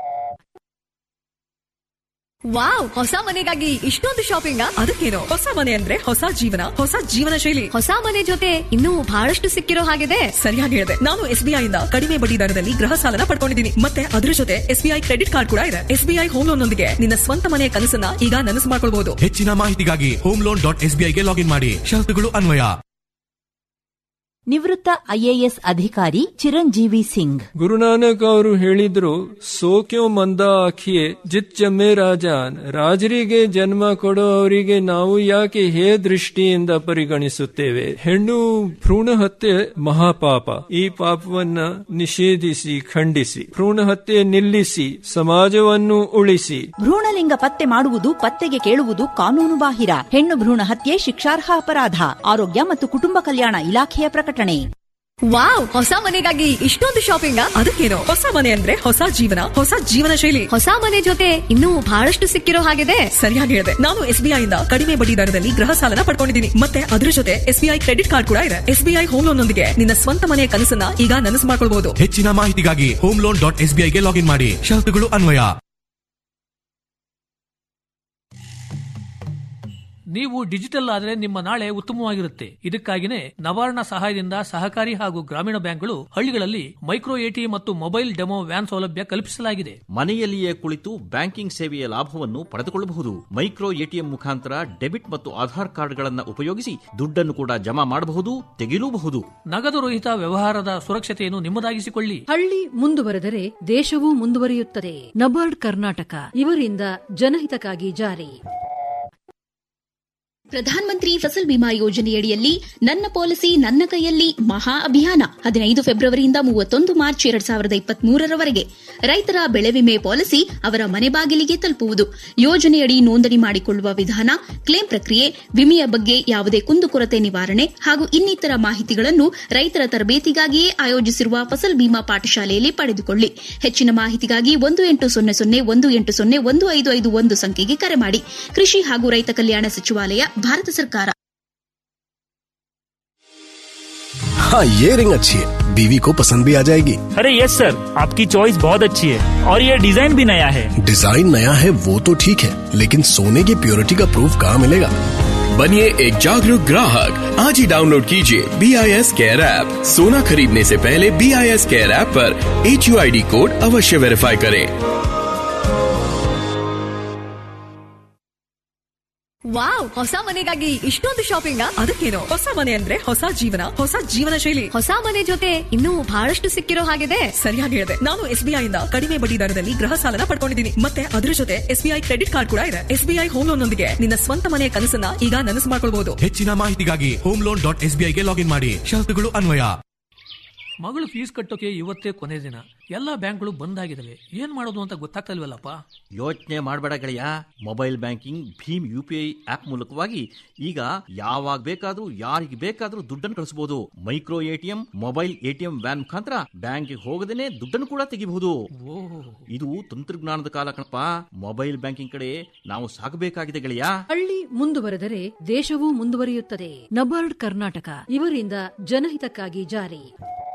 ವಾವ್ ಹೊಸ ಮನೆಗಾಗಿ ಇಷ್ಟೊಂದು ಶಾಪಿಂಗ್ ಅದಕ್ಕೇನು ಹೊಸ ಮನೆ ಅಂದ್ರೆ ಹೊಸ ಜೀವನ ಹೊಸ ಜೀವನ ಶೈಲಿ ಹೊಸ ಮನೆ ಜೊತೆ ಇನ್ನೂ ಬಹಳಷ್ಟು ಸಿಕ್ಕಿರೋ ಹಾಗಿದೆ ಸರಿಯಾಗಿ ಹೇಳಿದೆ ನಾನು ಎಸ್ಬಿಐ ಇಂದ ಕಡಿಮೆ ಬಡ್ಡಿ ದರದಲ್ಲಿ ಗೃಹ ಸಾಲನ ಪಡ್ಕೊಂಡಿದ್ದೀನಿ ಮತ್ತೆ ಅದ್ರ ಜೊತೆ ಎಸ್ಬಿಐ ಕ್ರೆಡಿಟ್ ಕಾರ್ಡ್ ಕೂಡ ಇದೆ ಎಸ್ಬಿಐ ಹೋಮ್ ಲೋನ್ ನೊಂದಿಗೆ ನಿನ್ನ ಸ್ವಂತ ಮನೆಯ ಕನಸನ್ನ ಈಗ ನನಸು ಮಾಡ್ಕೊಳ್ಬಹುದು ಹೆಚ್ಚಿನ ಮಾಹಿತಿಗಾಗಿ ಹೋಮ್ ಲೋನ್ ಡಾಟ್ ಎಸ್ಬಿಐಗೆ ಲಾಗಿನ್ ಮಾಡಿ ಷರತ್ತುಗಳು ಅನ್ವಯ ನಿವೃತ್ತ ಐಎಎಸ್ ಅಧಿಕಾರಿ ಚಿರಂಜೀವಿ ಸಿಂಗ್ ಗುರುನಾನಕ್ ಅವರು ಹೇಳಿದ್ರು ಸೋಕ್ಯೋ ಮಂದ ಆಖಿಯೇ ಜಿತ್ ಜಮ್ಮೆ ರಾಜಾನ್ ರಾಜರಿಗೆ ಜನ್ಮ ಕೊಡೋ ಅವರಿಗೆ ನಾವು ಯಾಕೆ ಹೇ ದೃಷ್ಟಿಯಿಂದ ಪರಿಗಣಿಸುತ್ತೇವೆ ಹೆಣ್ಣು ಭ್ರೂಣ ಹತ್ಯೆ ಮಹಾಪಾಪ ಈ ಪಾಪವನ್ನ ನಿಷೇಧಿಸಿ ಖಂಡಿಸಿ ಭ್ರೂಣ ಹತ್ಯೆ ನಿಲ್ಲಿಸಿ ಸಮಾಜವನ್ನು ಉಳಿಸಿ ಭ್ರೂಣಲಿಂಗ ಪತ್ತೆ ಮಾಡುವುದು ಪತ್ತೆಗೆ ಕೇಳುವುದು ಕಾನೂನು ಬಾಹಿರ ಹೆಣ್ಣು ಭ್ರೂಣ ಹತ್ಯೆ ಶಿಕ್ಷಾರ್ಹ ಅಪರಾಧ ಆರೋಗ್ಯ ಮತ್ತು ಕುಟುಂಬ ಕಲ್ಯಾಣ ಇಲಾಖೆಯ ಪ್ರಕಟಣೆ ವಾವ್ ಹೊಸ ಮನೆಗಾಗಿ ಇಷ್ಟೊಂದು ಶಾಪಿಂಗ್ ಅದಕ್ಕೇನು ಹೊಸ ಮನೆ ಅಂದ್ರೆ ಹೊಸ ಜೀವನ ಹೊಸ ಜೀವನ ಶೈಲಿ ಹೊಸ ಮನೆ ಜೊತೆ ಇನ್ನೂ ಬಹಳಷ್ಟು ಸಿಕ್ಕಿರೋ ಹಾಗಿದೆ ಸರಿಯಾಗಿ ಹೇಳಿದೆ ನಾನು ಎಸ್ಬಿಐ ಇಂದ ಕಡಿಮೆ ಬಡ್ಡಿ ದರದಲ್ಲಿ ಗೃಹ ಸಾಲನ ಪಡ್ಕೊಂಡಿದ್ದೀನಿ ಮತ್ತೆ ಅದ್ರ ಜೊತೆ ಎಸ್ಬಿಐ ಕ್ರೆಡಿಟ್ ಕಾರ್ಡ್ ಕೂಡ ಇದೆ ಎಸ್ಬಿಐ ಹೋಮ್ ಲೋನ್ ನೊಂದಿಗೆ ನಿನ್ನ ಸ್ವಂತ ಮನೆಯ ಕನಸನ್ನ ಈಗ ನನಸು ಮಾಡ್ಕೊಳ್ಬಹುದು ಹೆಚ್ಚಿನ ಮಾಹಿತಿಗಾಗಿ ಹೋಮ್ ಲೋನ್ ಡಾಟ್ ಎಸ್ಬಿಐಗೆ ಲಾಗಿನ್ ಮಾಡಿ ಷರತ್ತುಗಳು ಅನ್ವಯ ನೀವು ಡಿಜಿಟಲ್ ಆದ್ರೆ ನಿಮ್ಮ ನಾಳೆ ಉತ್ತಮವಾಗಿರುತ್ತೆ ಇದಕ್ಕಾಗಿನೇ ನವಾರ್ಣ ಸಹಾಯದಿಂದ ಸಹಕಾರಿ ಹಾಗೂ ಗ್ರಾಮೀಣ ಬ್ಯಾಂಕ್ಗಳು ಹಳ್ಳಿಗಳಲ್ಲಿ ಮೈಕ್ರೋ ಎಟಿ ಮತ್ತು ಮೊಬೈಲ್ ಡೆಮೋ ವ್ಯಾನ್ ಸೌಲಭ್ಯ ಕಲ್ಪಿಸಲಾಗಿದೆ ಮನೆಯಲ್ಲಿಯೇ ಕುಳಿತು ಬ್ಯಾಂಕಿಂಗ್ ಸೇವೆಯ ಲಾಭವನ್ನು ಪಡೆದುಕೊಳ್ಳಬಹುದು ಮೈಕ್ರೋ ಎಟಿಎಂ ಮುಖಾಂತರ ಡೆಬಿಟ್ ಮತ್ತು ಆಧಾರ್ ಕಾರ್ಡ್ಗಳನ್ನು ಉಪಯೋಗಿಸಿ ದುಡ್ಡನ್ನು ಕೂಡ ಜಮಾ ಮಾಡಬಹುದು ತೆಗೆಯಲೂಬಹುದು ನಗದು ರಹಿತ ವ್ಯವಹಾರದ ಸುರಕ್ಷತೆಯನ್ನು ನಿಮ್ಮದಾಗಿಸಿಕೊಳ್ಳಿ ಹಳ್ಳಿ ಮುಂದುವರೆದರೆ ದೇಶವೂ ಮುಂದುವರಿಯುತ್ತದೆ ನಬಾರ್ಡ್ ಕರ್ನಾಟಕ ಇವರಿಂದ ಜನಹಿತಕ್ಕಾಗಿ ಜಾರಿ ಪ್ರಧಾನಮಂತ್ರಿ ಫಸಲ್ ಬಿಮಾ ಯೋಜನೆಯಡಿಯಲ್ಲಿ ನನ್ನ ಪಾಲಿಸಿ ನನ್ನ ಕೈಯಲ್ಲಿ ಮಹಾ ಅಭಿಯಾನ ಹದಿನೈದು ಫೆಬ್ರವರಿಯಿಂದ ಮೂವತ್ತೊಂದು ಮಾರ್ಚ್ ಎರಡ್ ಸಾವಿರದ ಇಪ್ಪತ್ಮೂರರವರೆಗೆ ರೈತರ ಬೆಳೆ ವಿಮೆ ಪಾಲಿಸಿ ಅವರ ಮನೆ ಬಾಗಿಲಿಗೆ ತಲುಪುವುದು ಯೋಜನೆಯಡಿ ನೋಂದಣಿ ಮಾಡಿಕೊಳ್ಳುವ ವಿಧಾನ ಕ್ಲೇಮ್ ಪ್ರಕ್ರಿಯೆ ವಿಮೆಯ ಬಗ್ಗೆ ಯಾವುದೇ ಕುಂದುಕೊರತೆ ನಿವಾರಣೆ ಹಾಗೂ ಇನ್ನಿತರ ಮಾಹಿತಿಗಳನ್ನು ರೈತರ ತರಬೇತಿಗಾಗಿಯೇ ಆಯೋಜಿಸಿರುವ ಫಸಲ್ ಬಿಮಾ ಪಾಠಶಾಲೆಯಲ್ಲಿ ಪಡೆದುಕೊಳ್ಳಿ ಹೆಚ್ಚಿನ ಮಾಹಿತಿಗಾಗಿ ಒಂದು ಎಂಟು ಸೊನ್ನೆ ಸೊನ್ನೆ ಒಂದು ಎಂಟು ಸೊನ್ನೆ ಒಂದು ಐದು ಐದು ಒಂದು ಸಂಖ್ಯೆಗೆ ಕರೆ ಮಾಡಿ ಕೃಷಿ ಹಾಗೂ ರೈತ ಕಲ್ಯಾಣ ಸಚಿವಾಲಯ ಭಾರತ ಸರ್ಕಾರ हाँ ये रिंग अच्छी है बीवी को पसंद भी आ जाएगी अरे यस सर आपकी चॉइस बहुत अच्छी है और ये डिजाइन भी नया है डिजाइन नया है वो तो ठीक है लेकिन सोने की प्योरिटी का प्रूफ कहाँ मिलेगा बनिए एक जागरूक ग्राहक आज ही डाउनलोड कीजिए B I S care app सोना खरीदने से पहले B I S care app पर H U I D code अवश्य वेरीफाई करें ವಾವ್ ಹೊಸ ಮನೆಗಾಗಿ ಇಷ್ಟೊಂದು ಶಾಪಿಂಗ್ ಅದಕ್ಕೇನು ಹೊಸ ಮನೆ ಅಂದ್ರೆ ಹೊಸ ಜೀವನ ಹೊಸ ಜೀವನ ಶೈಲಿ ಹೊಸ ಮನೆ ಜೊತೆ ಇನ್ನೂ ಬಹಳಷ್ಟು ಸಿಕ್ಕಿರೋ ಹಾಗಿದೆ ಸರಿಯಾಗಿ ಹೇಳಿದೆ ನಾನು ಎಸ್ಬಿಐ ಇಂದ ಕಡಿಮೆ ಬಡ್ಡಿ ದರದಲ್ಲಿ ಗೃಹ ಸಾಲನ ಪಡ್ಕೊಂಡಿದ್ದೀನಿ ಮತ್ತೆ ಅದ್ರ ಜೊತೆ ಎಸ್ಬಿಐ ಕ್ರೆಡಿಟ್ ಕಾರ್ಡ್ ಕೂಡ ಇದೆ ಎಸ್ಬಿಐ ಹೋಮ್ ಲೋನ್ ನೊಂದಿಗೆ ನಿನ್ನ ಸ್ವಂತ ಮನೆಯ ಕನಸನ್ನ ಈಗ ನನಸು ಮಾಡ್ಕೊಳ್ಬಹುದು ಹೆಚ್ಚಿನ ಮಾಹಿತಿಗಾಗಿ ಹೋಮ್ ಲೋನ್ ಡಾಟ್ ಎಸ್ಬಿಐಗೆ ಲಾಗಿನ್ ಮಾಡಿ ಷರತ್ತುಗಳು ಅನ್ವಯ ಮಗಳು ಫೀಸ್ ಕಟ್ಟೋಕೆ ಇವತ್ತೇ ಕೊನೆ ದಿನ ಎಲ್ಲಾ ಬ್ಯಾಂಕ್ಗಳು ಬಂದ್ ಆಗಿದಾವೆ ಏನ್ ಮಾಡೋದು ಅಂತ ಗೊತ್ತಾಗ್ತಲ್ವಲ್ಲಪ್ಪ ಯೋಚನೆ ಮಾಡಬೇಡ ಗೆಳೆಯ mobile banking Bhim U P I app ಮೂಲಕವಾಗಿ ಈಗ ಯಾವಾಗ ಬೇಕಾದ್ರೂ ಯಾರಿಗೆ ಬೇಕಾದ್ರೂ ದುಡ್ಡನ್ನು ಕಳಿಸಬಹುದು micro ATM mobile ATM van ಮುಖಾಂತರ ಬ್ಯಾಂಕ್ಗೆ ಹೋಗದೇನೆ ದುಡ್ಡನ್ನು ಕೂಡ ತೆಗಿಬಹುದು ಇದು ತಂತ್ರಜ್ಞಾನದ ಕಾಲ ಕಣಪ್ಪ ಮೊಬೈಲ್ ಬ್ಯಾಂಕಿಂಗ್ ಕಡೆ ನಾವು ಸಾಗಬೇಕಾಗಿದೆ ಗೆಳೆಯ ಹಳ್ಳಿ ಮುಂದುವರೆದರೆ ದೇಶವೂ ಮುಂದುವರಿಯುತ್ತದೆ ನಬಾರ್ಡ್ ಕರ್ನಾಟಕ ಇವರಿಂದ ಜನಹಿತಕ್ಕಾಗಿ ಜಾರಿ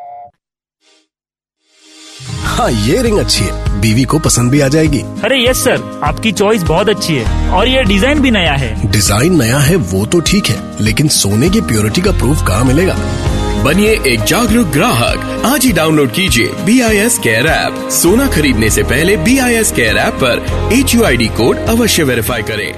हाँ ये रिंग अच्छी है बीवी को पसंद भी आ जाएगी अरे यस सर आपकी चॉइस बहुत अच्छी है और ये डिजाइन भी नया है डिजाइन नया है वो तो ठीक है लेकिन सोने की प्योरिटी का प्रूफ कहाँ मिलेगा बनिए एक जागरूक ग्राहक आज ही डाउनलोड कीजिए B I S care app सोना खरीदने से पहले B I S care app पर H U I D code अवश्य वेरीफाई करें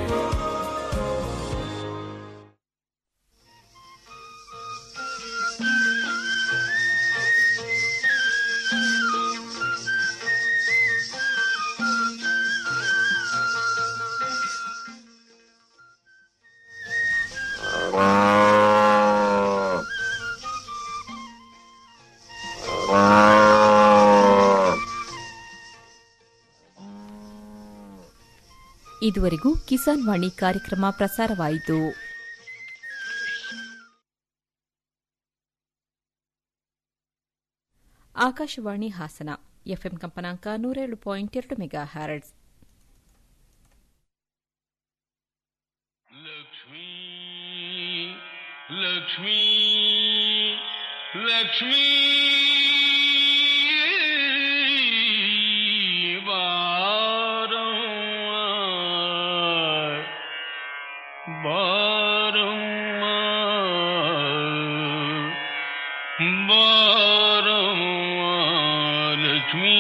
ಇದುವರೆಗೂ ಕಿಸಾನ್ ವಾಣಿ ಕಾರ್ಯಕ್ರಮ ಪ್ರಸಾರವಾಯಿತು ಆಕಾಶವಾಣಿ ಹಾಸನ ಎಫ್ಎಂ ಕಂಪನಾಂಕ ನೂರೇಳು ಪಾಯಿಂಟ್ ಎರಡು ಮೆಗಾ ಹ್ಯಾರಡ್ಸ್ ಲಕ್ಷ್ಮೀ ಲಕ್ಷ್ಮೀ ಬಾರವ್ವ ಬಾರವ್ವ ಬಾರವ್ವ ಲಕ್ಷ್ಮೀ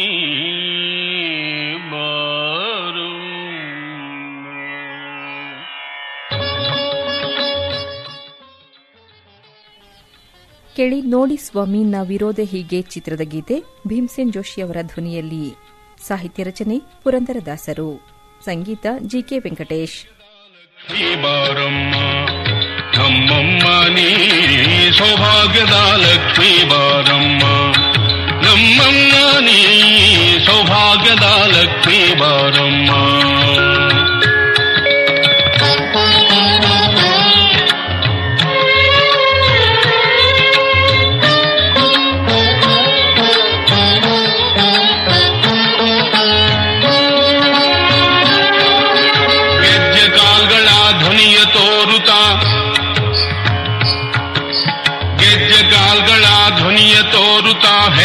ಕೇಳಿ ನೋಡಿ ಸ್ವಾಮಿ ನ ವಿರೋಧ ಹೀಗೆ ಚಿತ್ರದ ಗೀತೆ ಭೀಮಸೇನ್ ಜೋಶಿ ಅವರ ಧ್ವನಿಯಲ್ಲಿ ಸಾಹಿತ್ಯ ರಚನೆ ಪುರಂದರದಾಸರು ಸಂಗೀತ ಜಿಕೆ ವೆಂಕಟೇಶ್ ಲಕ್ಷ್ಮೀ ಬಾರಮ್ಮ ನಮ್ಮಮ್ಮ ನೀ ಸೌಭಾಗ್ಯದ ಲಕ್ಷ್ಮೀ ಬಾರಮ್ಮ ನಮ್ಮಮ್ಮ ನೀ ಸೌಭಾಗ್ಯದ ಲಕ್ಷ್ಮೀ ಬಾರಮ್ಮ ಗೆಜ್ಜೆ ಕಾಲ್ಗಳ ಧ್ವನಿಯ ತೋರುತ್ತಾ ಗೆಜ್ಜೆ ಕಾಲ್ಗಳ ಧ್ವನಿಯ ತೋರುತ್ತಾ